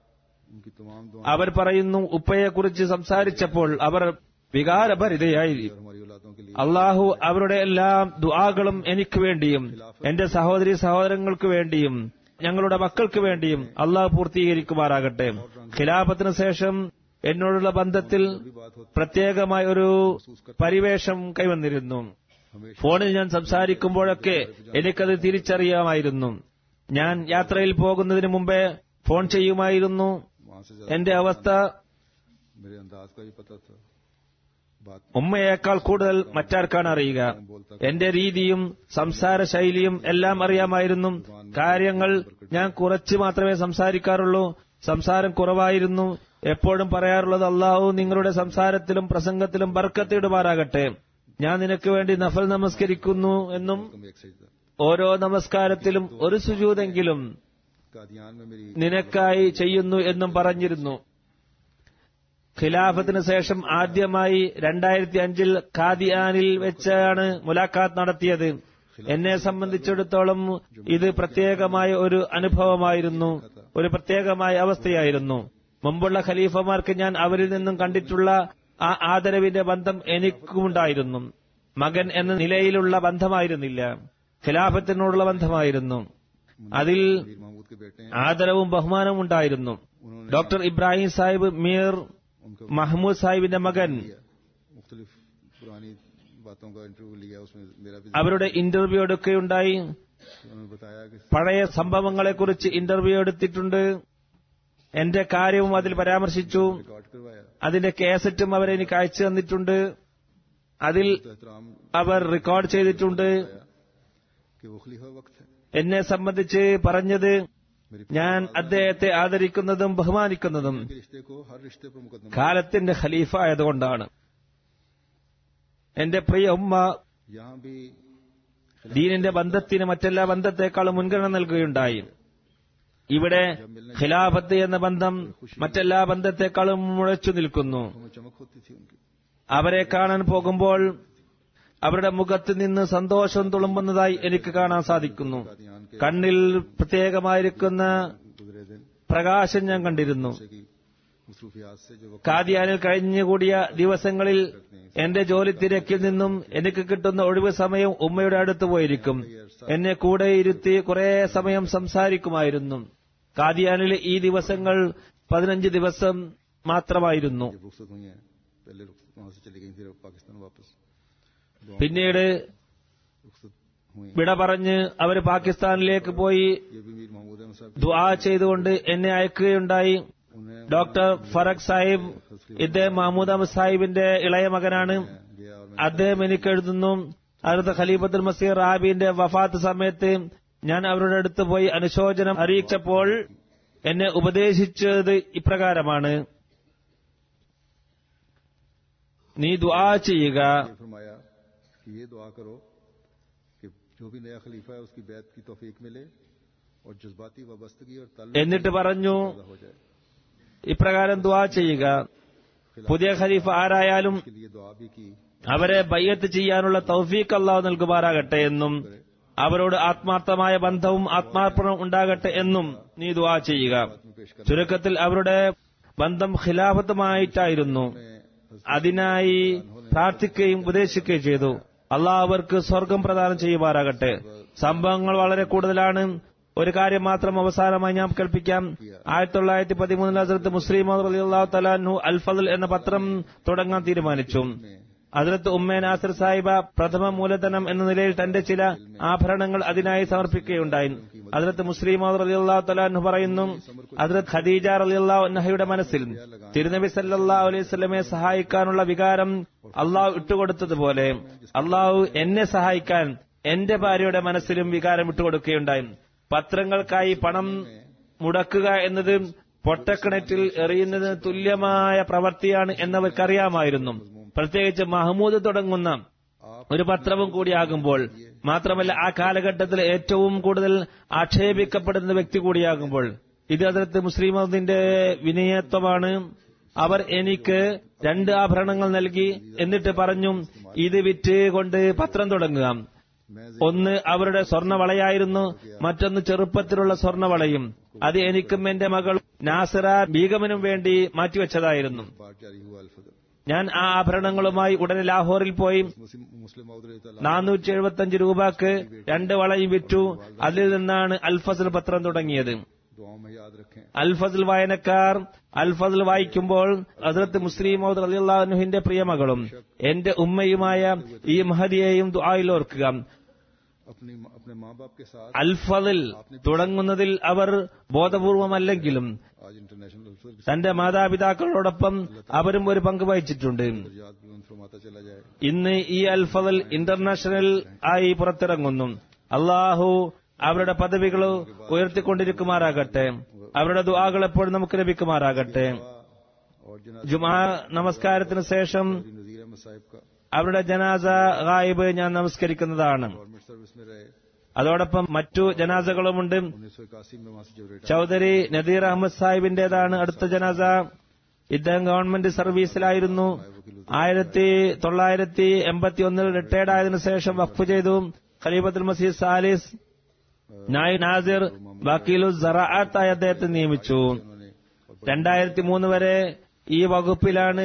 उनकी तमाम दुआ അവർ പറയുന്നു ഉപ്പയെക്കുറിച്ച് സംസാരിച്ചപ്പോൾ അവർ വികാരഭരിതയായി हमारी औलादों के लिए അള്ളാഹു അവരുടെ എല്ലാ ദുആകളും എനിക്ക് വേണ്ടിയും എന്റെ സഹോദരി സഹോദരങ്ങൾക്ക് വേണ്ടിയും ഞങ്ങളുടെ മക്കൾക്ക് വേണ്ടിയും അള്ളാഹു പൂർത്തീകരിക്കുമാറാകട്ടെ ഖിലാഫത്തിന് ശേഷം എന്നോടുള്ള ബന്ധത്തിൽ പ്രത്യേകമായ ഒരു പരിവേഷം കൈവന്നിരുന്നു हमेशा ഫോണിൽ ഞാൻ സംസാരിക്കുമ്പോഴൊക്കെ എനിക്കത് തിരിച്ചറിയാമായിരുന്നു ഞാൻ യാത്രയിൽ പോകുന്നതിന് മുമ്പേ ഫോൺ ചെയ്യുമായിരുന്നു वहां से എന്റെ അവസ്ഥ मेरे अंदाज का भी पता था बात ഉമ്മയേക്കാൾ കൂടുതൽ മറ്റാർക്കാണ് അറിയുക എന്റെ രീതിയും സംസാര ശൈലിയും എല്ലാം അറിയാമായിരുന്നു കാര്യങ്ങൾ ഞാൻ കുറച്ച് മാത്രമേ സംസാരിക്കാറുള്ളൂ സംസാരം കുറവായിരുന്നു എപ്പോഴും പറയാറുള്ളത് അള്ളാഹു നിങ്ങളുടെ സംസാരത്തിലും പ്രസംഗത്തിലും ബർക്കത്തിടുമാറാകട്ടെ ഞാൻ നിനക്ക് വേണ്ടി നഫൽ നമസ്കരിക്കുന്നു എന്നും कम एक सजदा ഓരോ നമസ്കാരത്തിലും ഒരു സുജൂതെങ്കിലും कादियान में मेरी നിനക്കായി ചെയ്യുന്നു എന്നും പറഞ്ഞിരുന്നു ഖിലാഫത്തിന് ശേഷം ആദ്യമായി രണ്ടായിരത്തി അഞ്ചിൽ ഖാദിയാനിൽ വെച്ചാണ് മുലാഖാത്ത് നടത്തിയത് എന്നെ സംബന്ധിച്ചിടത്തോളം ഇത് പ്രത്യേകമായ ഒരു അനുഭവമായിരുന്നു ഒരു പ്രത്യേകമായ അവസ്ഥയായിരുന്നു മുമ്പുള്ള ഖലീഫമാർക്ക് ഞാൻ അവരിൽ നിന്നും കണ്ടിട്ടുള്ള ആ ആദരവിന്റെ ബന്ധം എനിക്കുമുണ്ടായിരുന്നു മകൻ എന്ന നിലയിലുള്ള ബന്ധമായിരുന്നില്ല ഖിലാഫത്തിനോടുള്ള ബന്ധമായിരുന്നു അതിൽ मीर महमूद के बेटे हैं ആദരവും ബഹുമാനവും ഉണ്ടായിരുന്നു ഡോക്ടർ ഇബ്രാഹിം സാഹിബ് മീർ उनका മഹ്മൂദ് സാഹിബിന്റെ മകൻ मुख्तलिफ पुरानी बातों का इंटरव्यू लिया उसमें मेरा भी അവരുടെ ഇന്റർവ്യൂ എടുക്കുകയുണ്ടായി उन्होंने बताया कि പഴയ സംഭവങ്ങളെക്കുറിച്ച് ഇന്റർവ്യൂ എടുത്തിട്ടുണ്ട് എന്റെ കാര്യവും അതിൽ പരാമർശിച്ചു रिकॉर्ड करवाया അതിന്റെ കേസറ്റും അവർ എനിക്ക് അയച്ചു തന്നിട്ടുണ്ട് അതിൽ तो एहतराम അവർ റെക്കോർഡ് ചെയ്തിട്ടുണ്ട് कि वो खलीफा वक्त है എന്നെ സംബന്ധിച്ച് പറഞ്ഞത് मेरी ഞാൻ അദ്ദേഹത്തെ ആദരിക്കുന്നതും ബഹുമാനിക്കുന്നതും के रिश्ते को हर रिश्ते पर मुकदमा കാലത്തിന്റെ ഖലീഫ ആയതുകൊണ്ടാണ് എന്റെ പ്രിയ ഉമ്മ यहाँ भी ദീനിന്റെ ബന്ധത്തിന് മറ്റെല്ലാ ബന്ധത്തെക്കാളും മുൻഗണന നൽകുകയുണ്ടായി ഇവിടെ ഖിലാഫത്ത് എന്ന ബന്ധം മറ്റെല്ലാ ബന്ധത്തെക്കാളും മുഴച്ചു നിൽക്കുന്നു हमें चमक होती थी उनकी അവരെ കാണാൻ പോകുമ്പോൾ അവരുടെ മുഖത്ത് നിന്ന് സന്തോഷം തുളുമ്പുന്നതായി എനിക്ക് കാണാൻ സാധിക്കുന്നു कादियान के കണ്ണിൽ പ്രത്യേകമായിരിക്കുന്ന गुजरे दिन പ്രകാശം ഞാൻ കണ്ടിരുന്നു जैसे कि मसरूफियात से जो वक्त കാദിയാനിൽ കഴിഞ്ഞുകൂടിയ ദിവസങ്ങളിൽ എന്റെ ജോലി തിരക്കിൽ നിന്നും എനിക്ക് കിട്ടുന്ന ഒഴിവ് സമയം ഉമ്മയുടെ അടുത്ത് പോയിരിക്കും എന്നെ കൂടെ ഇരുത്തി കുറെ സമയം സംസാരിക്കുമായിരുന്നു കാദിയാനിലെ ഈ ദിവസങ്ങൾ പതിനഞ്ച് ദിവസം മാത്രമായിരുന്നു जब रुखसत हुई हैं पहले रुखसत वहां से चली गई फिर पाकिस्तान वापस പിന്നീട് रुखसत हुई വിട പറഞ്ഞ് അവർ പാകിസ്ഥാനിലേക്ക് പോയി ये भी मीर महमूद अहमद साहब ദുആ ചെയ്തുകൊണ്ട് എന്നെ അയക്കുകയുണ്ടായി उन्हें ഡോക്ടർ ഫറക് സാഹിബ് ഇദ്ദേഹം മഹമ്മൂദ് അഹമ്മദ് സാഹിബിന്റെ ഇളയ മകനാണ് गया और അദ്ദേഹം എനിക്ക് എഴുതുന്നു അടുത്ത ഖലീഫത്തുൽ മസീർ റാബിന്റെ വഫാത്ത് സമയത്ത് ഞാൻ അവരുടെ അടുത്ത് പോയി അനുശോചനം അറിയിച്ചപ്പോൾ എന്നെ ഉപദേശിച്ചത് ഇപ്രകാരമാണ് നീ ദുആ ചെയ്യുക ये फरमाया कि ये दुआ करो कि जो भी नया खलीफा है उसकी बैत की तौफीक मिले और जज्बाती वाबस्तगी और ताल्लुक എന്നിട്ട് പറഞ്ഞു पैदा हो जाए ഇപ്രകാരം ദുആ ചെയ്യുക പുതിയ ഖലീഫ ആരായാലും के लिए दुआ भी की അവരെ ബയ്യത്ത് ചെയ്യാനുള്ള തൗഫീഖ് അള്ളാഹു നൽകുമാറാകട്ടെ എന്നും അവരോട് ആത്മാർത്ഥമായ ബന്ധവും ആത്മാർപ്പണവും ഉണ്ടാകട്ടെ എന്നും നീ ദുആ ചെയ്യുക में पेश कर ചുരുക്കത്തിൽ അവരുടെ ബന്ധം ഖിലാഫത്തുമായിട്ടായിരുന്നു അതിനായി പ്രാർത്ഥിക്കുകയും ഉപദേശിക്കുകയും ചെയ്തു അള്ളാഹ് അവർക്ക് സ്വർഗം പ്രദാനം ചെയ്യുമാറാകട്ടെ സംഭവങ്ങൾ വളരെ കൂടുതലാണ് ഒരു കാര്യം മാത്രം അവസാനമായി ഞാൻ കേൾപ്പിക്കാം ആയിരത്തി തൊള്ളായിരത്തി പതിമൂന്നിൽ ഹസരത്ത് മുസ്ലിം അള്ളാഹു തലാൻഹു അൽഫദൽ എന്ന പത്രം തുടങ്ങാൻ തീരുമാനിച്ചു അതിലത്ത് ഉമ്മേ നാസർ സാഹിബ പ്രഥമ മൂലധനം എന്ന നിലയിൽ തന്റെ ചില ആഭരണങ്ങൾ അതിനായി സമർപ്പിക്കുകയുണ്ടായി അതിലത്ത് മുസ്ലിം റലിയല്ലാഹു തലാൻഹു പറയുന്നു അതിലത്ത് ഖദീജ റലിയല്ലാഹു അന്നഹയുടെ മനസ്സിൽ തിരുനബി സല്ലല്ലാഹു അലൈഹി വസല്ലമയെ സഹായിക്കാനുള്ള വികാരം അള്ളാഹു ഇട്ടുകൊടുത്തതുപോലെ അള്ളാഹു എന്നെ സഹായിക്കാൻ എന്റെ ഭാര്യയുടെ മനസ്സിലും വികാരം ഇട്ടുകൊടുക്കുകയുണ്ടായി പത്രങ്ങൾക്കായി പണം മുടക്കുക എന്നത് പൊട്ടക്കിണറ്റിൽ എറിയുന്നതിന് തുല്യമായ പ്രവൃത്തിയാണ് എന്നവർക്കറിയാമായിരുന്നു പ്രത്യേകിച്ച് മഹമ്മൂദ് തുടങ്ങുന്ന ഒരു പത്രവും കൂടിയാകുമ്പോൾ മാത്രമല്ല ആ കാലഘട്ടത്തിൽ ഏറ്റവും കൂടുതൽ ആക്ഷേപിക്കപ്പെടുന്ന വ്യക്തി കൂടിയാകുമ്പോൾ ഇത് അതിർത്ത് മുസ്ലിമതിന്റെ വിനയത്വമാണ് അവർ എനിക്ക് രണ്ട് ആഭരണങ്ങൾ നൽകി എന്നിട്ട് പറഞ്ഞു ഇത് വിറ്റ് കൊണ്ട് പത്രം തുടങ്ങുക ഒന്ന് അവരുടെ സ്വർണവളയായിരുന്നു മറ്റൊന്ന് ചെറുപ്പത്തിലുള്ള സ്വർണവളയും അത് എനിക്കും എന്റെ മകൾ നാസിറ ബീഗമനും വേണ്ടി മാറ്റിവെച്ചതായിരുന്നു बात जारी हुआ अल्फदल ഞാൻ ആ ആഭരണങ്ങളുമായി ഉടനെ ലാഹോറിൽ പോയി मुस्लिम मुस्लिम मौद നാനൂറ്റി എഴുപത്തിയഞ്ച് രൂപക്ക് രണ്ട് വളയും വിറ്റു അതിൽ നിന്നാണ് അൽഫസൽ പത്രം തുടങ്ങിയത് दुआओं में याद रखें അൽഫസൽ വായനക്കാർ അൽഫസൽ വായിക്കുമ്പോൾ ഹസ്രത്ത് മുസ്ലിം മൗദ് അലിയുള്ളാഹുഹിന്റെ പ്രിയമകളും എന്റെ ഉമ്മയുമായ ഈ മഹദിയെയും ദുആയിൽ ഓർക്കുക अपनी अपने माँ बाप के साथ അൽഫദിൽ തുടങ്ങുന്നതിൽ അവർ ബോധപൂർവമല്ലെങ്കിലും आज इंटरनेशनल अल्फदल की തന്റെ മാതാപിതാക്കളോടൊപ്പം അവരും ഒരു പങ്ക് വഹിച്ചിട്ടുണ്ട് याद बुलंद फरमाता चला जाए ഇന്ന് ഈ അൽഫദൽ ഇന്റർനാഷണൽ ആയി പുറത്തിറങ്ങുന്നു അള്ളാഹു അവരുടെ പദവികൾ ഉയർത്തിക്കൊണ്ടിരിക്കുമാറാകട്ടെ അവരുടെ ദുആകൾ എപ്പോഴും നമുക്ക് ലഭിക്കുമാറാകട്ടെ और जना ജുമാ നമസ്കാരത്തിന് ശേഷം नजीर अहमद साहिब का അവരുടെ ജനാസ ഗായിബ് ഞാൻ നമസ്കരിക്കുന്നതാണ് गवर्नमेंट सर्विस में रहे അതോടൊപ്പം മറ്റു ജനാസകളുമുണ്ട് उन्नीस सौ इक्यासी में वहां से जब रिटायर ചൌധരി നദീർ അഹമ്മദ് സാഹിബിന്റേതാണ് അടുത്ത ജനാസ ഇദ്ദേഹം ഗവൺമെന്റ് സർവീസിലായിരുന്നു ആയിരത്തി തൊള്ളായിരത്തി എൺപത്തി ഒന്നിൽ റിട്ടയർഡ് ആയതിനു ശേഷം വഖഫ് ചെയ്തു ഖലീഫത്തുൽ മസീദ് സാലിസ് നായി നാസിർ വക്കീലു സറാത്തായി അദ്ദേഹത്തെ നിയമിച്ചു उन्होंने രണ്ടായിരത്തി മൂന്ന് വരെ ഈ വകുപ്പിലാണ്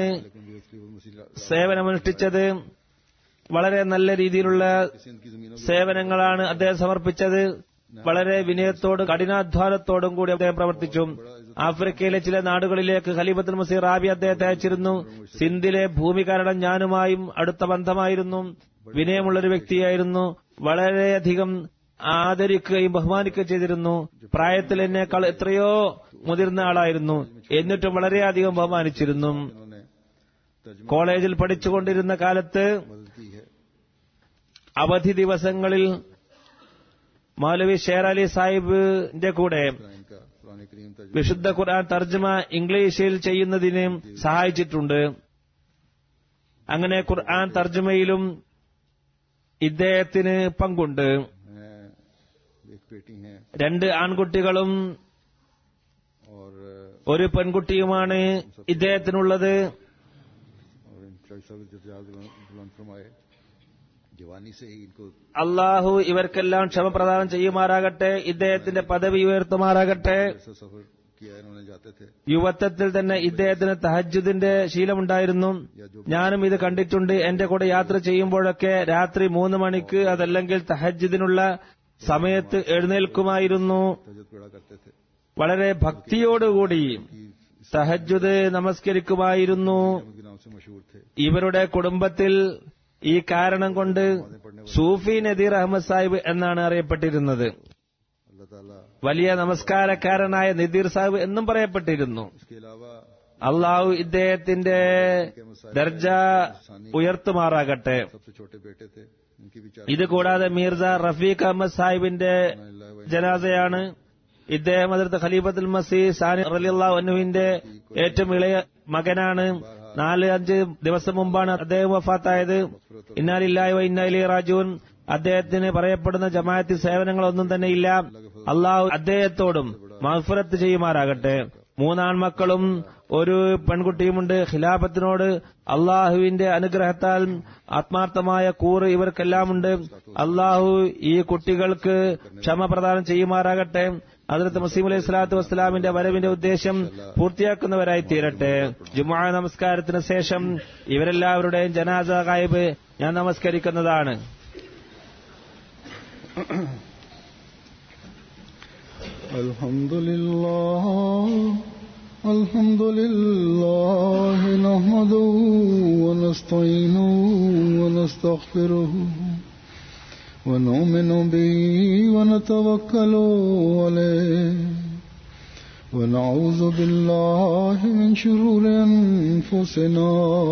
സേവനമനുഷ്ഠിച്ചത് വളരെ നല്ല രീതിയിലുള്ള सिंध की जमीनों സേവനങ്ങളാണ് അദ്ദേഹം സമർപ്പിച്ചത് വളരെ വിനയത്തോടും കഠിനാധ്വാനത്തോടും കൂടി അദ്ദേഹം പ്രവർത്തിച്ചു ആഫ്രിക്കയിലെ ചില നാടുകളിലേക്ക് ഖലീഫത്തുൽ മസീർ റാബി അദ്ദേഹത്തെ അയച്ചിരുന്നു സിന്ധിലെ ഭൂമി കാരണം ഞാനുമായും അടുത്ത ബന്ധമായിരുന്നു വിനയമുള്ളൊരു വ്യക്തിയായിരുന്നു വളരെയധികം ആദരിക്കുകയും ബഹുമാനിക്കുകയും ചെയ്തിരുന്നു പ്രായത്തിൽ എന്നേക്കാൾ എത്രയോ മുതിർന്ന ആളായിരുന്നു എന്നിട്ടും വളരെയധികം ബഹുമാനിച്ചിരുന്നു उन्होंने तर्जुमा കോളേജിൽ പഠിച്ചുകൊണ്ടിരുന്ന കാലത്ത് मदद की है അവധി ദിവസങ്ങളിൽ മൗലവി ഷേർ അലി സാഹിബിന്റെ കൂടെ कुरान का कुरान करीम तर्जुमा വിശുദ്ധ ഖുർആൻ തർജ്ജമ ഇംഗ്ലീഷിൽ ചെയ്യുന്നതിന് സഹായിച്ചിട്ടുണ്ട് അങ്ങനെ ഖുർആൻ തർജ്ജമയിലും ഇദ്ദേഹത്തിന് പങ്കുണ്ട് है एक बेटी हैं രണ്ട് ആൺകുട്ടികളും और ഒരു പെൺകുട്ടിയുമാണ് ഇദ്ദേഹത്തിനുള്ളത് और इन सब जजाद बुलंद फरमाए जवानी से ही इनको അള്ളാഹു ഇവർക്കെല്ലാം ക്ഷമ പ്രദാനം ചെയ്യുമാറാകട്ടെ ഇദ്ദേഹത്തിന്റെ പദവി ഉയർത്തുമാറാകട്ടെ ऐसा सफर किया इन्होंने जाते थे യുവത്വത്തിൽ തന്നെ ഇദ്ദേഹത്തിന് തഹജുദിന്റെ ശീലമുണ്ടായിരുന്നു ഞാനും ഇത് കണ്ടിട്ടുണ്ട് എന്റെ കൂടെ യാത്ര ചെയ്യുമ്പോഴൊക്കെ രാത്രി മൂന്ന് മണിക്ക് അതല്ലെങ്കിൽ തഹജുദിനുള്ള സമയത്ത് എഴുന്നേൽക്കുമായിരുന്നു तजद पड़ा करते थे വളരെ ഭക്തിയോടുകൂടി തഹജുദ് നമസ്കരിക്കുമായിരുന്നു उनके नाम से मशहूर थे ഇവരുടെ കുടുംബത്തിൽ ഈ കാരണം കൊണ്ട് സൂഫി നദീർ അഹമ്മദ് സാഹിബ് എന്നാണ് അറിയപ്പെട്ടിരുന്നത് अल्लाह ताला വലിയ നമസ്കാരക്കാരനായ നദീർ സാഹിബ് എന്നും പറയപ്പെട്ടിരുന്നു इसके अलावा അള്ളാഹു ഇദ്ദേഹത്തിന്റെ ദർജ ഉയർത്തുമാറാകട്ടെ सबसे छोटे बेटे थे उनकी भी चार ഇത് കൂടാതെ മീർസ റഫീഖ് അഹമ്മദ് സാഹിബിന്റെ ജനാസയാണ് ഇദ്ദേഹം അതിർത്ത് ഖലീഫത്തുൽ മസീ സാനി റലിയല്ലാഹു അന്നുവിന്റെ ഏറ്റവും ഇളയ മകനാണ് നാല് അഞ്ച് ദിവസം മുമ്പാണ് അദ്ദേഹം വഫാത്തായത് ഇന്നാലില്ലായ ഇന്നാലി റാജൂൻ അദ്ദേഹത്തിന് പറയപ്പെടുന്ന ജമാഅത്തി സേവനങ്ങളൊന്നും തന്നെ ഇല്ല അള്ളാഹു അദ്ദേഹത്തോടും മഹഫറത്ത് ചെയ്യുമാറാകട്ടെ മൂന്നാൺമക്കളും ഒരു പെൺകുട്ടിയുമുണ്ട് ഖിലാഫത്തിനോട് അള്ളാഹുവിന്റെ അനുഗ്രഹത്താൽ ആത്മാർത്ഥമായ കൂറ് ഇവർക്കെല്ലാമുണ്ട് അള്ളാഹു ഈ കുട്ടികൾക്ക് ക്ഷമ പ്രദാനം ചെയ്യുമാറാകട്ടെ അതിർത്ത് മസീം അലൈഹി സ്വലാത്തു വസ്സലാമിന്റെ വരവിന്റെ ഉദ്ദേശം പൂർത്തിയാക്കുന്നവരായി തീരട്ടെ ജുമാ നമസ്കാരത്തിന് ശേഷം ഇവരെല്ലാവരുടെയും ജനാസ കായിബ് ഞാൻ നമസ്കരിക്കുന്നതാണ് الحمد لله الحمد لله نحمده ونستعينه ونستغفره ونؤمن به ونتوكل عليه ونعوذ بالله من شرور أنفسنا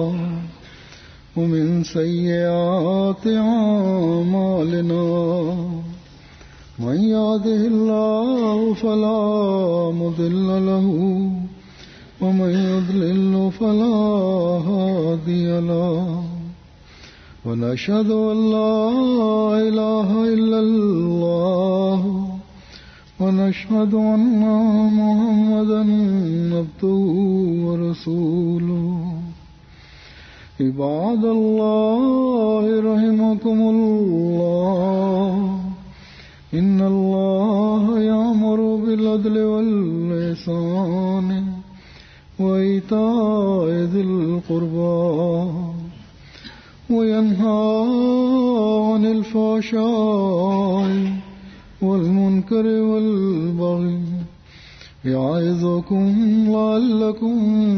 ومن سيئات أعمالنا من يهده الله فلا مضل له ومن يضلل فلا هادي له ونشهد أن لا إله إلا الله ونشهد أن محمدا عبده ورسوله عباد الله رحمكم الله إن الله يأمر بالعدل والإحسان وإيتاء ذي القربى وينهى عن الفحشاء والمنكر والبغي يعظكم لعلكم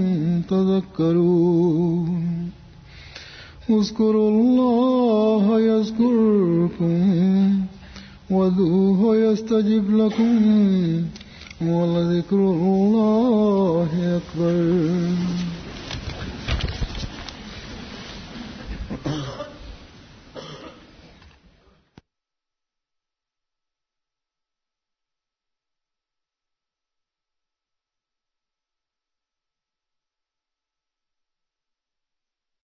تذكرون اذكروا الله يذكركم وذوه يستجب لكم ولذكر الله أكبر